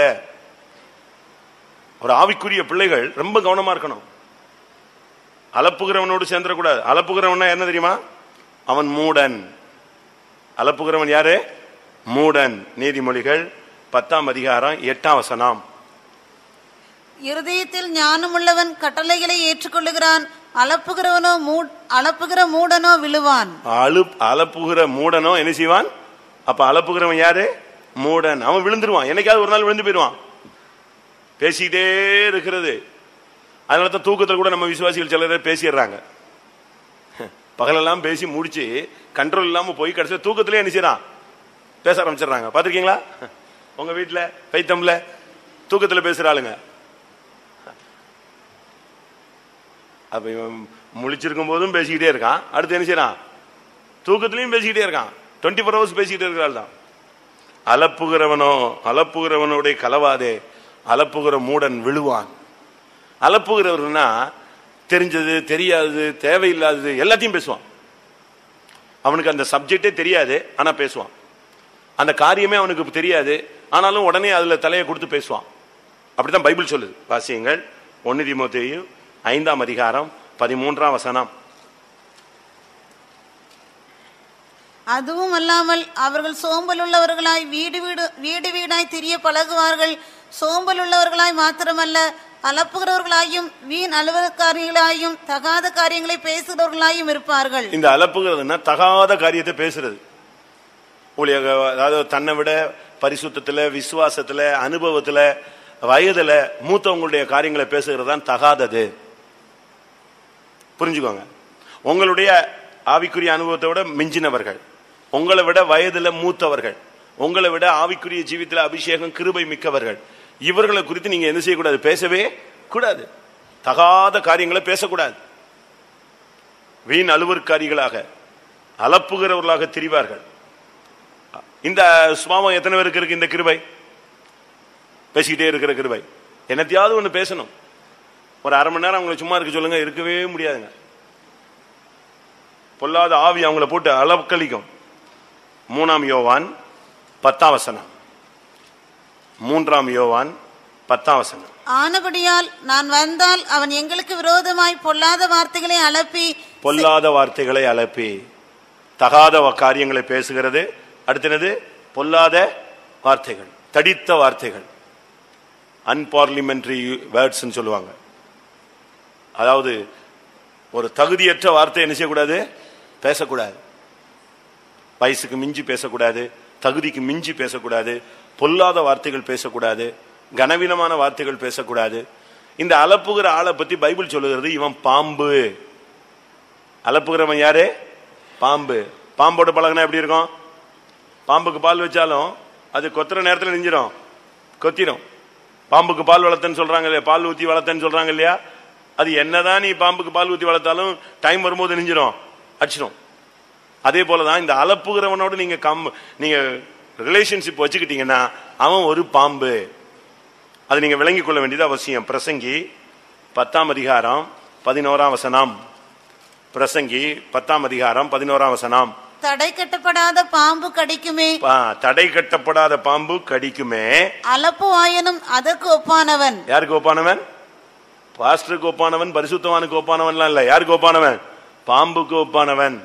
S1: ஒரு ஆவிக்குரிய பிள்ளைகள் ரொம்ப கவனமா இருக்கணும் அலப்புகிறவனோடு சேர்ந்துடக்கூடாது அலப்புகிறவன்னா என்ன தெரியுமா அவன் மூடன் அலப்புகிறவன் யாரு மூடன் நீதிமொழிகள் பத்தாம் அதிகாரம் எட்டாம் வசனம்
S2: இருதயத்தில் ஞானமுள்ளவன் கட்டளைகளை ஏற்றுக்கொள்ளுகிறான் அளப்புகிறவனோ மூ- அளப்புகிற மூடனோ விழுவான்
S1: அழு அலப்புகிற மூடனோ என்ன செய்வான் அப்ப அலப்புகிறவன் யாரு மூடன் அவன் விழுந்துருவான் என்னைக்காவது ஒரு நாள் விழுந்து போயிடுவான் பேசிக்கிட்டே இருக்கிறது அதனால தான் தூக்கத்தில் கூட நம்ம விசுவாசிகள் சிலர் பேசிடுறாங்க பகலெல்லாம் பேசி முடிச்சு கண்ட்ரோல் இல்லாம போய் கடைசியில் தூக்கத்திலே என்ன செய்றான் பேச ஆரம்பிச்சிடுறாங்க பார்த்திருக்கீங்களா உங்க வீட்டுல பைத்தம்ல தூக்கத்துல பேசுற ஆளுங்க அப்ப இவன் முழிச்சிருக்கும் போதும் பேசிக்கிட்டே இருக்கான் அடுத்து என்ன செய்யறான் தூக்கத்திலையும் பேசிக்கிட்டே இருக்கான் டுவெண்ட்டி ஃபோர் ஹவர்ஸ் பேசிக்கிட்டே இருக்கிறாள் தான் அலப்புகிறவனோ அலப்புகிறவனுடைய கலவாதே அலப்புகிற மூடன் விழுவான் அலப்புகிறவர்னா தெரிஞ்சது தெரியாதது தேவையில்லாதது எல்லாத்தையும் பேசுவான் அவனுக்கு அந்த சப்ஜெக்டே தெரியாது ஆனா பேசுவான் அந்த காரியமே அவனுக்கு தெரியாது ஆனாலும் உடனே அதுல தலையை கொடுத்து பேசுவான் அப்படித்தான் பைபிள் சொல்லுது வாசியங்கள் ஒன்னு தீமோத்தேயு ஐந்தாம் அதிகாரம் பதிமூன்றாம் வசனம்
S2: அதுவும் அல்லாமல் அவர்கள் சோம்பலுள்ளவர்களாய் வீடு வீடு வீடு வீடாய் திரிய பழகுவார்கள் சோம்பலுள்ளவர்களாய் மாத்திரமல்ல அலப்புகிறவர்களாயும் வீண் அலுவலக்காரிகளாயும் தகாத காரியங்களை பேசுகிறவர்களாயும் இருப்பார்கள்
S1: இந்த அலப்புகிறதுன்னா தகாத காரியத்தை பேசுறது ஊழியக அதாவது தன்னை விட பரிசுத்தத்துல விசுவாசத்துல அனுபவத்துல வயதுல மூத்தவங்களுடைய காரியங்களை பேசுகிறது தான் தகாதது புரிஞ்சுக்கோங்க உங்களுடைய ஆவிக்குரிய அனுபவத்தை விட மிஞ்சினவர்கள் உங்களை விட வயதுல மூத்தவர்கள் உங்களை விட ஆவிக்குரிய ஜீவித்துல அபிஷேகம் கிருபை மிக்கவர்கள் இவர்களை குறித்து நீங்க என்ன செய்யக்கூடாது பேசவே கூடாது தகாத காரியங்களை பேசக்கூடாது வீண் அலுவற்காரிகளாக அலப்புகிறவர்களாக திரிவார்கள் இந்த சுபாவம் எத்தனை பேருக்கு இருக்கு இந்த கிருபை பேசிக்கிட்டே இருக்கிற கிருபை என்னத்தையாவது ஒண்ணு பேசணும் ஒரு அரை மணி நேரம் அவங்களை சும்மா இருக்க சொல்லுங்க இருக்கவே முடியாதுங்க பொல்லாத ஆவி அவங்கள போட்டு அளக்களிக்கும் மூணாம் யோவான் பத்தாம் வசனம் மூன்றாம் யோவான் பத்தாம் வசனம்
S2: ஆனபடியால் நான் வந்தால் அவன் எங்களுக்கு விரோதமாய் பொல்லாத வார்த்தைகளை அலப்பி
S1: பொல்லாத வார்த்தைகளை அலப்பி தகாத வ- காரியங்களை பேசுகிறது அடுத்தது பொல்லாத வார்த்தைகள் தடித்த வார்த்தைகள் அன்பார்லிமெண்டரி வேர்ட்ஸ் சொல்லுவாங்க அதாவது ஒரு தகுதியற்ற வார்த்தை என்ன செய்யக்கூடாது பேசக்கூடாது வயசுக்கு மிஞ்சி பேசக்கூடாது தகுதிக்கு மிஞ்சி பேசக்கூடாது பொல்லாத வார்த்தைகள் பேசக்கூடாது கனவீனமான வார்த்தைகள் பேசக்கூடாது இந்த அலப்புகிற ஆளை பத்தி பைபிள் சொல்லுகிறது இவன் பாம்பு அலப்புகிறவன் யாரு பாம்பு பாம்போட பழகினா எப்படி இருக்கும் பாம்புக்கு பால் வச்சாலும் அது கொத்துற நேரத்தில் நெஞ்சிரும் கொத்திரும் பாம்புக்கு பால் வளர்த்தன்னு சொல்றாங்க இல்லையா பால் ஊத்தி வளர்த்தன்னு சொல்றாங்க இல்லையா அது என்னதான் நீ பாம்புக்கு பால் ஊத்தி வளர்த்தாலும் டைம் வரும்போது நெஞ்சிரும் அடிச்சிடும் அதே போலதான் இந்த அலப்புகிறவனோடு நீங்க கம் நீங்க ரிலேஷன்ஷிப் வச்சுக்கிட்டீங்கன்னா அவன் ஒரு பாம்பு அதை நீங்க விளங்கிக் கொள்ள வேண்டியது அவசியம் பிரசங்கி பத்தாம் அதிகாரம் பதினோராம் வசனம் பிரசங்கி பத்தாம் அதிகாரம் பதினோராம் வசனம்
S2: தடை கட்டப்படாத பாம்பு கடிக்குமே
S1: பா- தடை கட்டப்படாத பாம்பு கடிக்குமே
S2: அலப்பு வாயனும் அதற்கு ஒப்பானவன்
S1: யாருக்கு ஒப்பானவன் பாஸ்டருக்கு ஒப்பானவன் பரிசுத்தவானுக்கு ஒப்பானவன்லாம் இல்ல யாருக்கு ஒப்பானவன் பாம்புக்கு ஒப்பானவன்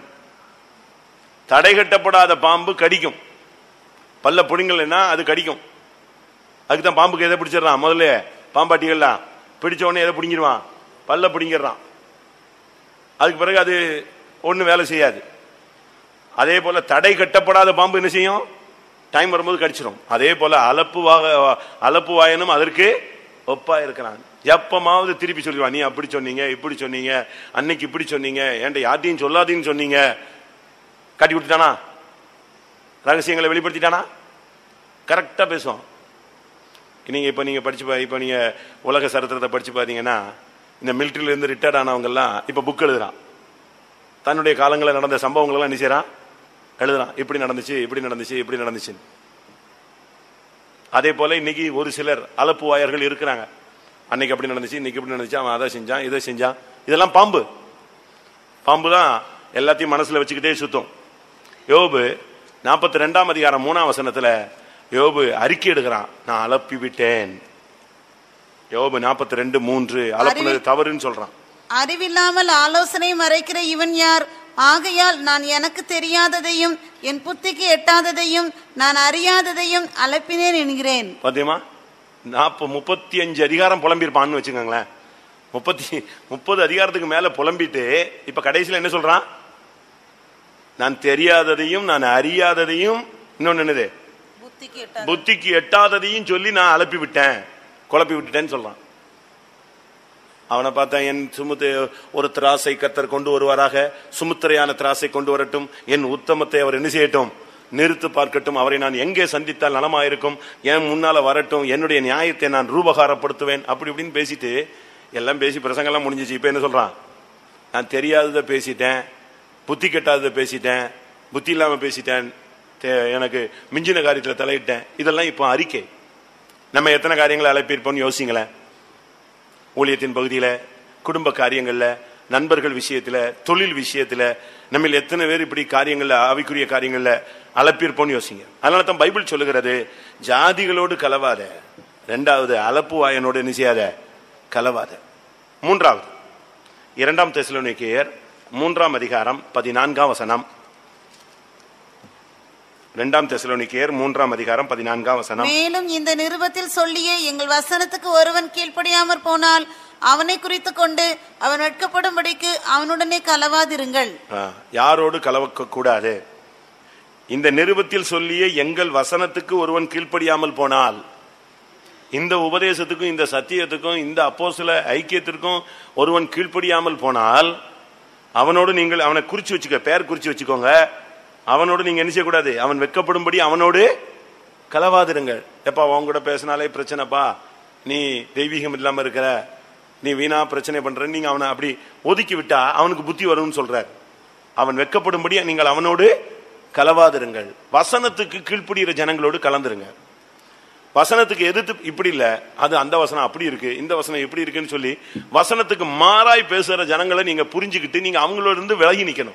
S1: தடை கட்டப்படாத பாம்பு கடிக்கும் பல்ல புடிங்கலைன்னா அது கடிக்கும் அதுக்கு தான் பாம்புக்கு எதை பிடிச்சிடறான் முதல்ல பாம்பாட்டிகள்லாம் பிடிச்ச உடனே எதை பிடிங்கிடுவான் பல்ல பிடிங்கிடுறான் அதுக்கு பிறகு அது ஒன்றும் வேலை செய்யாது அதே போல தடை கட்டப்படாத பாம்பு என்ன செய்யும் டைம் வரும்போது கடிச்சிடும் அதே போல அலப்பு வாக அலப்பு வாயனும் அதற்கு ஒப்பா இருக்கிறான் எப்பமாவது திருப்பி சொல்லிடுவான் நீ அப்படி சொன்னீங்க இப்படி சொன்னீங்க அன்னைக்கு இப்படி சொன்னீங்க ஏன்டா யார்ட்டையும் சொல்லாதீன்னு சொன்னீங்க காட்டி விட்டுட்டானா ரகசியங்களை வெளிப்படுத்திட்டானா கரெக்டா பேசுவான் நீங்க இப்ப நீங்க படிச்சு பா- இப்ப நீங்க உலக சரித்திரத்தை படிச்சு பாத்தீங்கன்னா இந்த மிலிட்டரியில இருந்து ரிட்டையர்ட் ஆனவங்க எல்லாம் இப்ப புக் எழுதுறான் தன்னுடைய காலங்களில் நடந்த சம்பவங்கள் எல்லாம் என்ன செய்யறான் எழுதுறான் இப்படி நடந்துச்சு இப்படி நடந்துச்சு இப்படி நடந்துச்சு அதே போல இன்னைக்கு ஒரு சிலர் அலப்பு வாயர்கள் இருக்கிறாங்க அன்னைக்கு அப்படி நடந்துச்சு இன்னைக்கு இப்படி நடந்துச்சு அவன் அதை செஞ்சான் இதை செஞ்சான் இதெல்லாம் பாம்பு பாம்பு தான் எல்லாத்தையும் மனசுல வச்சுக்கிட்டே சுத்தும் யோபு நாற்பத்தி ரெண்டாம் அதிகாரம் மூணாம் வசனத்துல யோபு அறிக்கை எடுக்கிறான் நான் அலப்பி விட்டேன் யோபு நாற்பத்தி ரெண்டு மூன்று அலப்புனது தவறுன்னு சொல்றான்
S2: அறிவில்லாமல் ஆலோசனை மறைக்கிற இவன் யார் ஆகையால் நான் எனக்கு தெரியாததையும் என் புத்திக்கு எட்டாததையும் நான் அறியாததையும் அலப்பினேன் என்கிறேன்
S1: பாத்தியமா நாற்பது முப்பத்தி அஞ்சு அதிகாரம் புலம்பியிருப்பான்னு வச்சுக்கோங்களேன் முப்பத்தி முப்பது அதிகாரத்துக்கு மேல புலம்பிட்டு இப்ப கடைசியில என்ன சொல்றான் நான் தெரியாததையும் நான் அறியாததையும் இன்னொன்னு என்னது
S2: புத்திக்கு எட்டாது
S1: புத்திக்கு எட்டாததையும் சொல்லி நான் அலப்பி விட்டேன் குழப்பி விட்டுட்டேன்னு சொல்றான் அவனை பார்த்தா என் சுமுத்து ஒரு திராசை கத்தர் கொண்டு வருவாராக சுமுத்திரையான திராசை கொண்டு வரட்டும் என் உத்தமத்தை அவர் என்ன செய்யட்டும் நிறுத்து பார்க்கட்டும் அவரை நான் எங்கே சந்தித்தால் நலமாயிருக்கும் என் முன்னால வரட்டும் என்னுடைய நியாயத்தை நான் ரூபகாரப்படுத்துவேன் அப்படி இப்படின்னு பேசிட்டு எல்லாம் பேசி பிரசங்கெல்லாம் முடிஞ்சிச்சு இப்ப என்ன சொல்றான் நான் தெரியாததை பேசிட்டேன் புத்தி கெட்டாததை பேசிட்டேன் புத்தி இல்லாம பேசிட்டேன் தே- எனக்கு மிஞ்சின காரியத்துல தலையிட்டேன் இதெல்லாம் இப்போ அறிக்கை நம்ம எத்தனை காரியங்களை அழைப்பிருப்போம்னு யோசிங்களேன் ஊழியத்தின் பகுதியில குடும்ப காரியங்கள்ல நண்பர்கள் விஷயத்துல தொழில் விஷயத்துல நம்ம எத்தனை பேர் இப்படி காரியங்கள்ல ஆவிக்குரிய காரியங்கள்ல அலப்பிருப்போம்னு யோசிங்க அதனால தான் பைபிள் சொல்லுகிறது ஜாதிகளோடு கலவாத ரெண்டாவது அலப்பு வாயனோடு என்ன செய்யாத கலவாத மூன்றாவது இரண்டாம் தெசலோனிக்கேயர் மூன்றாம் அதிகாரம் பதினான்காம் வசனம் இரண்டாம் தெசலோனிக்கேயர் மூன்றாம் அதிகாரம் பதினான்காம் வசனம்
S2: மேலும் இந்த நிருபத்தில் சொல்லிய எங்கள் வசனத்துக்கு ஒருவன் கீழ்ப்படியாமற் போனால் அவனை குறித்து கொண்டு அவன் வெட்கப்படும்படிக்கு அவனுடனே கலவாதிருங்கள்
S1: ஆ, யாரோடு கலவக்க கூடாது இந்த நிருபத்தில் சொல்லிய எங்கள் வசனத்துக்கு ஒருவன் கீழ்ப்படியாமல் போனால் இந்த உபதேசத்துக்கும் இந்த சத்தியத்துக்கும் இந்த அப்போஸ்தல ஐக்கியத்திற்கும் ஒருவன் கீழ்ப்படியாமல் போனால் அவனோடு நீங்கள் அவனை குறிச்சு வச்சுக்க பேர் குறிச்சு வச்சுக்கோங்க அவனோடு நீங்க என்ன செய்யக்கூடாது அவன் வெட்கப்படும்படி அவனோடு கலவாதிருங்கள் எப்பா உன் கூட பேசினாலே பிரச்சனைப்பா நீ தெய்வீகம் இல்லாம இருக்கிற நீ வீணா பிரச்சனை பண்ற நீங்க அவனை அப்படி ஒதுக்கி விட்டா அவனுக்கு புத்தி வரும்னு சொல்றார் அவன் வெட்கப்படும்படி நீங்கள் அவனோடு கலவாதிருங்கள் வசனத்துக்கு கீழ்ப்படுகிற ஜனங்களோடு கலந்துருங்க வசனத்துக்கு எதிர்த்து இப்படி இல்ல அது அந்த வசனம் அப்படி இருக்கு இந்த வசனம் இப்படி இருக்குன்னு சொல்லி வசனத்துக்கு மாறாய் பேசுற ஜனங்களை நீங்க புரிஞ்சுக்கிட்டு நீங்க அவங்களோட இருந்து விலகி நிக்கணும்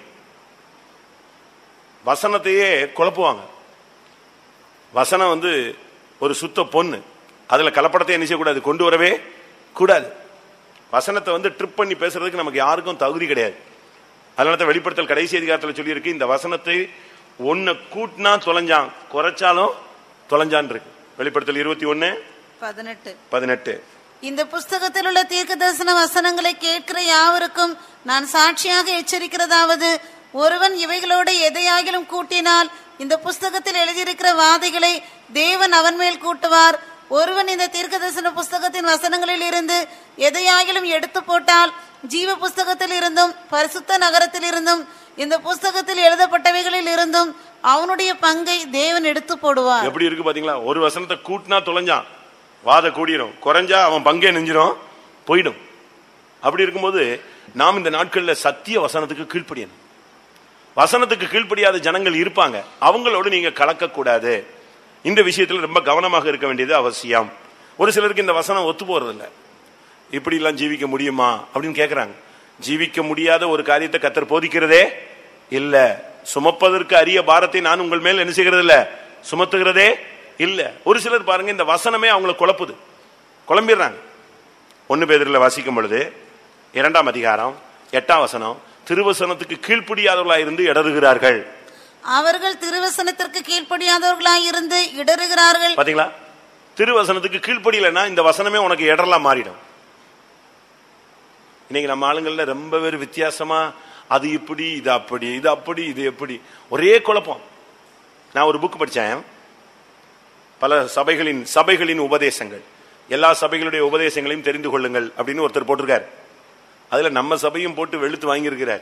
S1: வசனத்தையே குழப்புவாங்க வசனம் வந்து ஒரு சுத்த பொண்ணு அதுல கலப்படத்தை என்ன செய்யக்கூடாது கொண்டு வரவே கூடாது வசனத்தை வந்து ட்ரிப் பண்ணி பேசுறதுக்கு நமக்கு யாருக்கும் தகுதி கிடையாது அதனால தான் வெளிப்படுத்தல் கடைசி அதிகாரத்தில் சொல்லியிருக்கு இந்த வசனத்தை ஒன்னு கூட்டினா தொலைஞ்சான் குறைச்சாலும் தொலைஞ்சான் இருக்கு வெளிப்படுத்தல் இருபத்தி ஒன்னு
S2: பதினெட்டு
S1: பதினெட்டு
S2: இந்த புஸ்தகத்தில் உள்ள தீர்க்க தரிசன வசனங்களை கேட்கிற யாவருக்கும் நான் சாட்சியாக எச்சரிக்கிறதாவது ஒருவன் இவைகளோடு எதையாகிலும் கூட்டினால் இந்த புஸ்தகத்தில் எழுதியிருக்கிற வாதைகளை தேவன் அவன் மேல் கூட்டுவார் ஒருவன் இந்த தீர்க்க தரிசன புஸ்தகத்தின் வசனங்களில் இருந்து எதையாகிலும் எடுத்து போட்டால் ஜீவ புஸ்தகத்தில் இருந்தும் பரிசுத்த நகரத்தில் இருந்தும் இந்த புஸ்தகத்தில் எழுதப்பட்டவைகளில் இருந்தும் அவனுடைய பங்கை தேவன் எடுத்து போடுவார்
S1: எப்படி இருக்கு பாத்தீங்களா ஒரு வசனத்தை கூட்டினா தொலைஞ்சான் வாத கூடிரும் குறைஞ்சா அவன் பங்கே நெஞ்சிரும் போயிடும் அப்படி இருக்கும்போது நாம் இந்த நாட்கள்ல சத்திய வசனத்துக்கு கீழ்ப்படியணும் வசனத்துக்கு கீழ்ப்படியாத ஜனங்கள் இருப்பாங்க அவங்களோடு நீங்க கலக்கக்கூடாது இந்த விஷயத்துல ரொம்ப கவனமாக இருக்க வேண்டியது அவசியம் ஒரு சிலருக்கு இந்த வசனம் ஒத்து போறது இல்ல இப்படி எல்லாம் ஜீவிக்க முடியுமா அப்படின்னு கேக்குறாங்க ஜீவிக்க முடியாத ஒரு காரியத்தை கத்தர் போதிக்கிறதே இல்ல சுமப்பதற்கு அரிய பாரத்தை நான் உங்கள் மேல் என்ன செய்கிறது இல்ல சுமத்துகிறதே இல்ல ஒரு சிலர் பாருங்க இந்த வசனமே அவங்கள குழப்புது குழம்பிடுறாங்க ஒன்னு பேதரில் வாசிக்கும் பொழுது இரண்டாம் அதிகாரம் எட்டாம் வசனம் திருவசனத்துக்கு கீழ்ப்படியாதவர்களாக இருந்து இடறுகிறார்கள்
S2: அவர்கள் திருவசனத்திற்கு கீழ்ப்படியாதவர்களாய் இருந்து இடறுகிறார்கள்
S1: பாத்தீங்களா திருவசனத்துக்கு கீழ்ப்படியலைன்னா இந்த வசனமே உனக்கு இடரலாம் மாறிடும் இன்னைக்கு நம்ம ஆளுங்கள்ல ரொம்ப பேர் வித்தியாசமா அது இப்படி இது அப்படி இது அப்படி இது எப்படி ஒரே குழப்பம் நான் ஒரு புக் படிச்சேன் பல சபைகளின் சபைகளின் உபதேசங்கள் எல்லா சபைகளுடைய உபதேசங்களையும் தெரிந்து கொள்ளுங்கள் அப்படின்னு ஒருத்தர் போட்டிருக்கார் அதுல நம்ம சபையும் போட்டு வெளுத்து வாங்கியிருக்கிறார்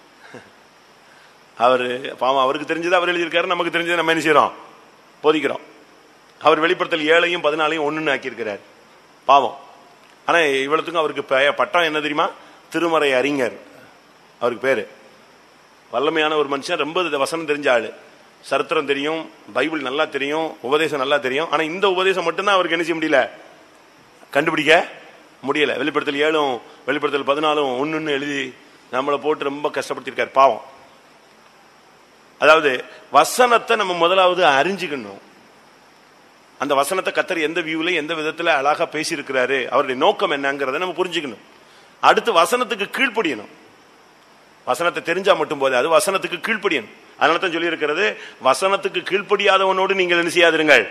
S1: அவர் பாவம் அவருக்கு தெரிஞ்சது அவர் எழுதியிருக்காரு நமக்கு தெரிஞ்சது நம்ம என்ன செய்யறோம் போதிக்கிறோம் அவர் வெளிப்படுத்தல் ஏழையும் பதினாலையும் ஒண்ணுன்னு ஆக்கியிருக்கிறார் பாவம் ஆனா இவ்வளவுக்கும் அவருக்கு பெ- பட்டம் என்ன தெரியுமா திருமறை அறிஞர் அவருக்கு பேரு வல்லமையான ஒரு மனுஷன் ரொம்ப இது வசனம் தெரிஞ்ச ஆளு சரித்திரம் தெரியும் பைபிள் நல்லா தெரியும் உபதேசம் நல்லா தெரியும் ஆனா இந்த உபதேசம் மட்டும்தான் அவருக்கு என்ன செய்ய முடியல கண்டுபிடிக்க முடியல வெளிப்படுத்தல் ஏழும் வெளிப்படுத்தல் பதினாலும் ஒண்ணுன்னு எழுதி நம்மளை போட்டு ரொம்ப கஷ்டப்படுத்திருக்காரு பாவம் அதாவது வசனத்தை நம்ம முதலாவது அறிஞ்சுக்கணும் அந்த வசனத்தை கத்தர் எந்த வியூல எந்த விதத்துல அழகா பேசியிருக்கிறாரு அவருடைய நோக்கம் என்னங்கிறத நம்ம புரிஞ்சுக்கணும் அடுத்து வசனத்துக்கு கீழ்ப்படியணும் வசனத்தை தெரிஞ்சா மட்டும் போது அது வசனத்துக்கு கீழ்ப்படியணும் அதனால தான் சொல்லி இருக்கிறது வசனத்துக்கு கீழ்ப்படியாதவனோடு நீங்கள் என்ன செய்யாதிருங்கள்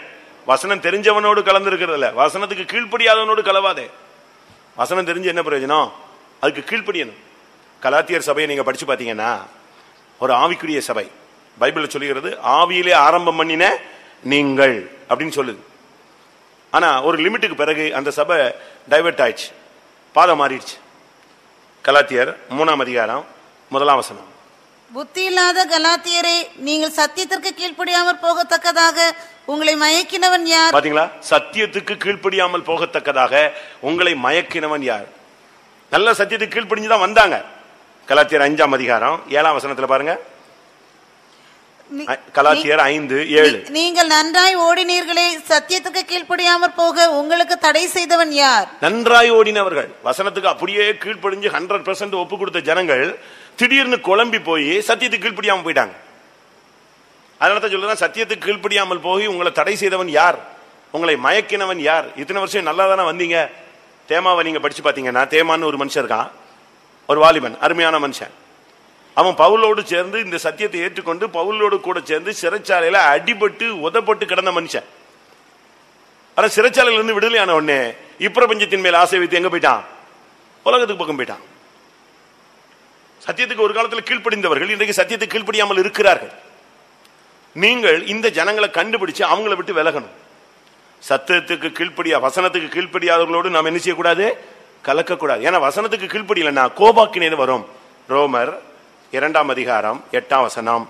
S1: வசனம் தெரிஞ்சவனோடு கலந்து இருக்கிறதுல வசனத்துக்கு கீழ்ப்படியாதவனோடு கலவாதே வசனம் தெரிஞ்சு என்ன பிரயோஜனம் அதுக்கு கீழ்ப்படியணும் கலாத்தியர் சபையை நீங்க படிச்சு பாத்தீங்கன்னா ஒரு ஆவிக்குரிய சபை பைபிள்ல சொல்லுகிறது ஆவியிலே ஆரம்பம் பண்ணின நீங்கள் அப்படின்னு சொல்லுது ஆனா ஒரு லிமிட்டுக்கு பிறகு அந்த சபை டைவர்ட் ஆயிடுச்சு பாதம் மாறிடுச்சு கலாத்தியர் மூணாம் அதிகாரம் முதலாம் வசனம்
S2: புத்தி இல்லாத கலாத்தியரே நீங்கள் சத்தியத்திற்கு கீழ்ப்படியாமற் போகத்தக்கதாக உங்களை மயக்கினவன் யார்
S1: பாத்தீங்களா சத்தியத்துக்கு கீழ்ப்படியாமல் போகத்தக்கதாக உங்களை மயக்கினவன் யார் நல்ல சத்தியத்துக்கு கீழ்ப்படிஞ்சுதான் வந்தாங்க கலாத்தியர் அஞ்சாம் அதிகாரம் ஏழாம் வசனத்துல பாருங்க
S2: நீ-
S1: அ- கலாத்தியர் ஐந்து ஏழு
S2: நீ- நீங்கள் நன்றாய் ஓடினீர்களே சத்தியத்துக்கு கீழ்ப்படியாமற் போக உங்களுக்கு தடை செய்தவன் யார்
S1: நன்றாய் ஓடினவர்கள் வசனத்துக்கு அப்படியே கீழ்ப்படிஞ்சு ஹண்ட்ரட் பெர்சன்ட் ஒப்பு கொடுத்த ஜனங்கள் திடீர்னு குழம்பி போய் சத்தியத்துக்கு கீழ்ப்படியாம போயிட்டாங்க அதனால தான் சொல்றேன் சத்தியத்துக்கு கீழ்ப்படியாமல் போய் உங்களை தடை செய்தவன் யார் உங்களை மயக்கினவன் யார் இத்தனை வருஷம் நல்லா தானே வந்தீங்க தேமாவை நீங்க படிச்சு பாத்தீங்கன்னா தேமான்னு ஒரு மனுஷன் இருக்கான் ஒரு வாலிபன் அருமையான மனுஷன் அவன் பவுலோடு சேர்ந்து இந்த சத்தியத்தை ஏற்றுக்கொண்டு பவுலோடு கூட சேர்ந்து சிறைச்சாலையில அடிபட்டு உதப்பட்டு கிடந்த மனுஷன் ஆனா சிறைச்சாலையில இருந்து விடுதலையான உடனே இப்பிரபஞ்சத்தின் மேல் ஆசை வைத்து எங்க போயிட்டான் உலகத்துக்கு பக்கம் போயிட்டான் சத்தியத்துக்கு ஒரு காலத்தில் கீழ்ப்படிந்தவர்கள் இன்றைக்கு சத்தியத்துக்கு கீழ்ப்படியாமல் இருக்கிறார்கள் நீங்கள் இந்த ஜனங்களை கண்டுபிடிச்சு அவங்கள விட்டு விலகணும் சத்தியத்துக்கு கீழ்ப்படியா வசனத்துக்கு கீழ்ப்படியாதவர்களோடு நாம் என்ன செய்யக்கூடாது கலக்கக்கூடாது ஏன்னா வசனத்துக்கு கீழ்ப்படியலைன்னா கோபாக்கினேன்னு வரும் ரோமர் இரண்டாம் அதிகாரம் எட்டாம் வசனம்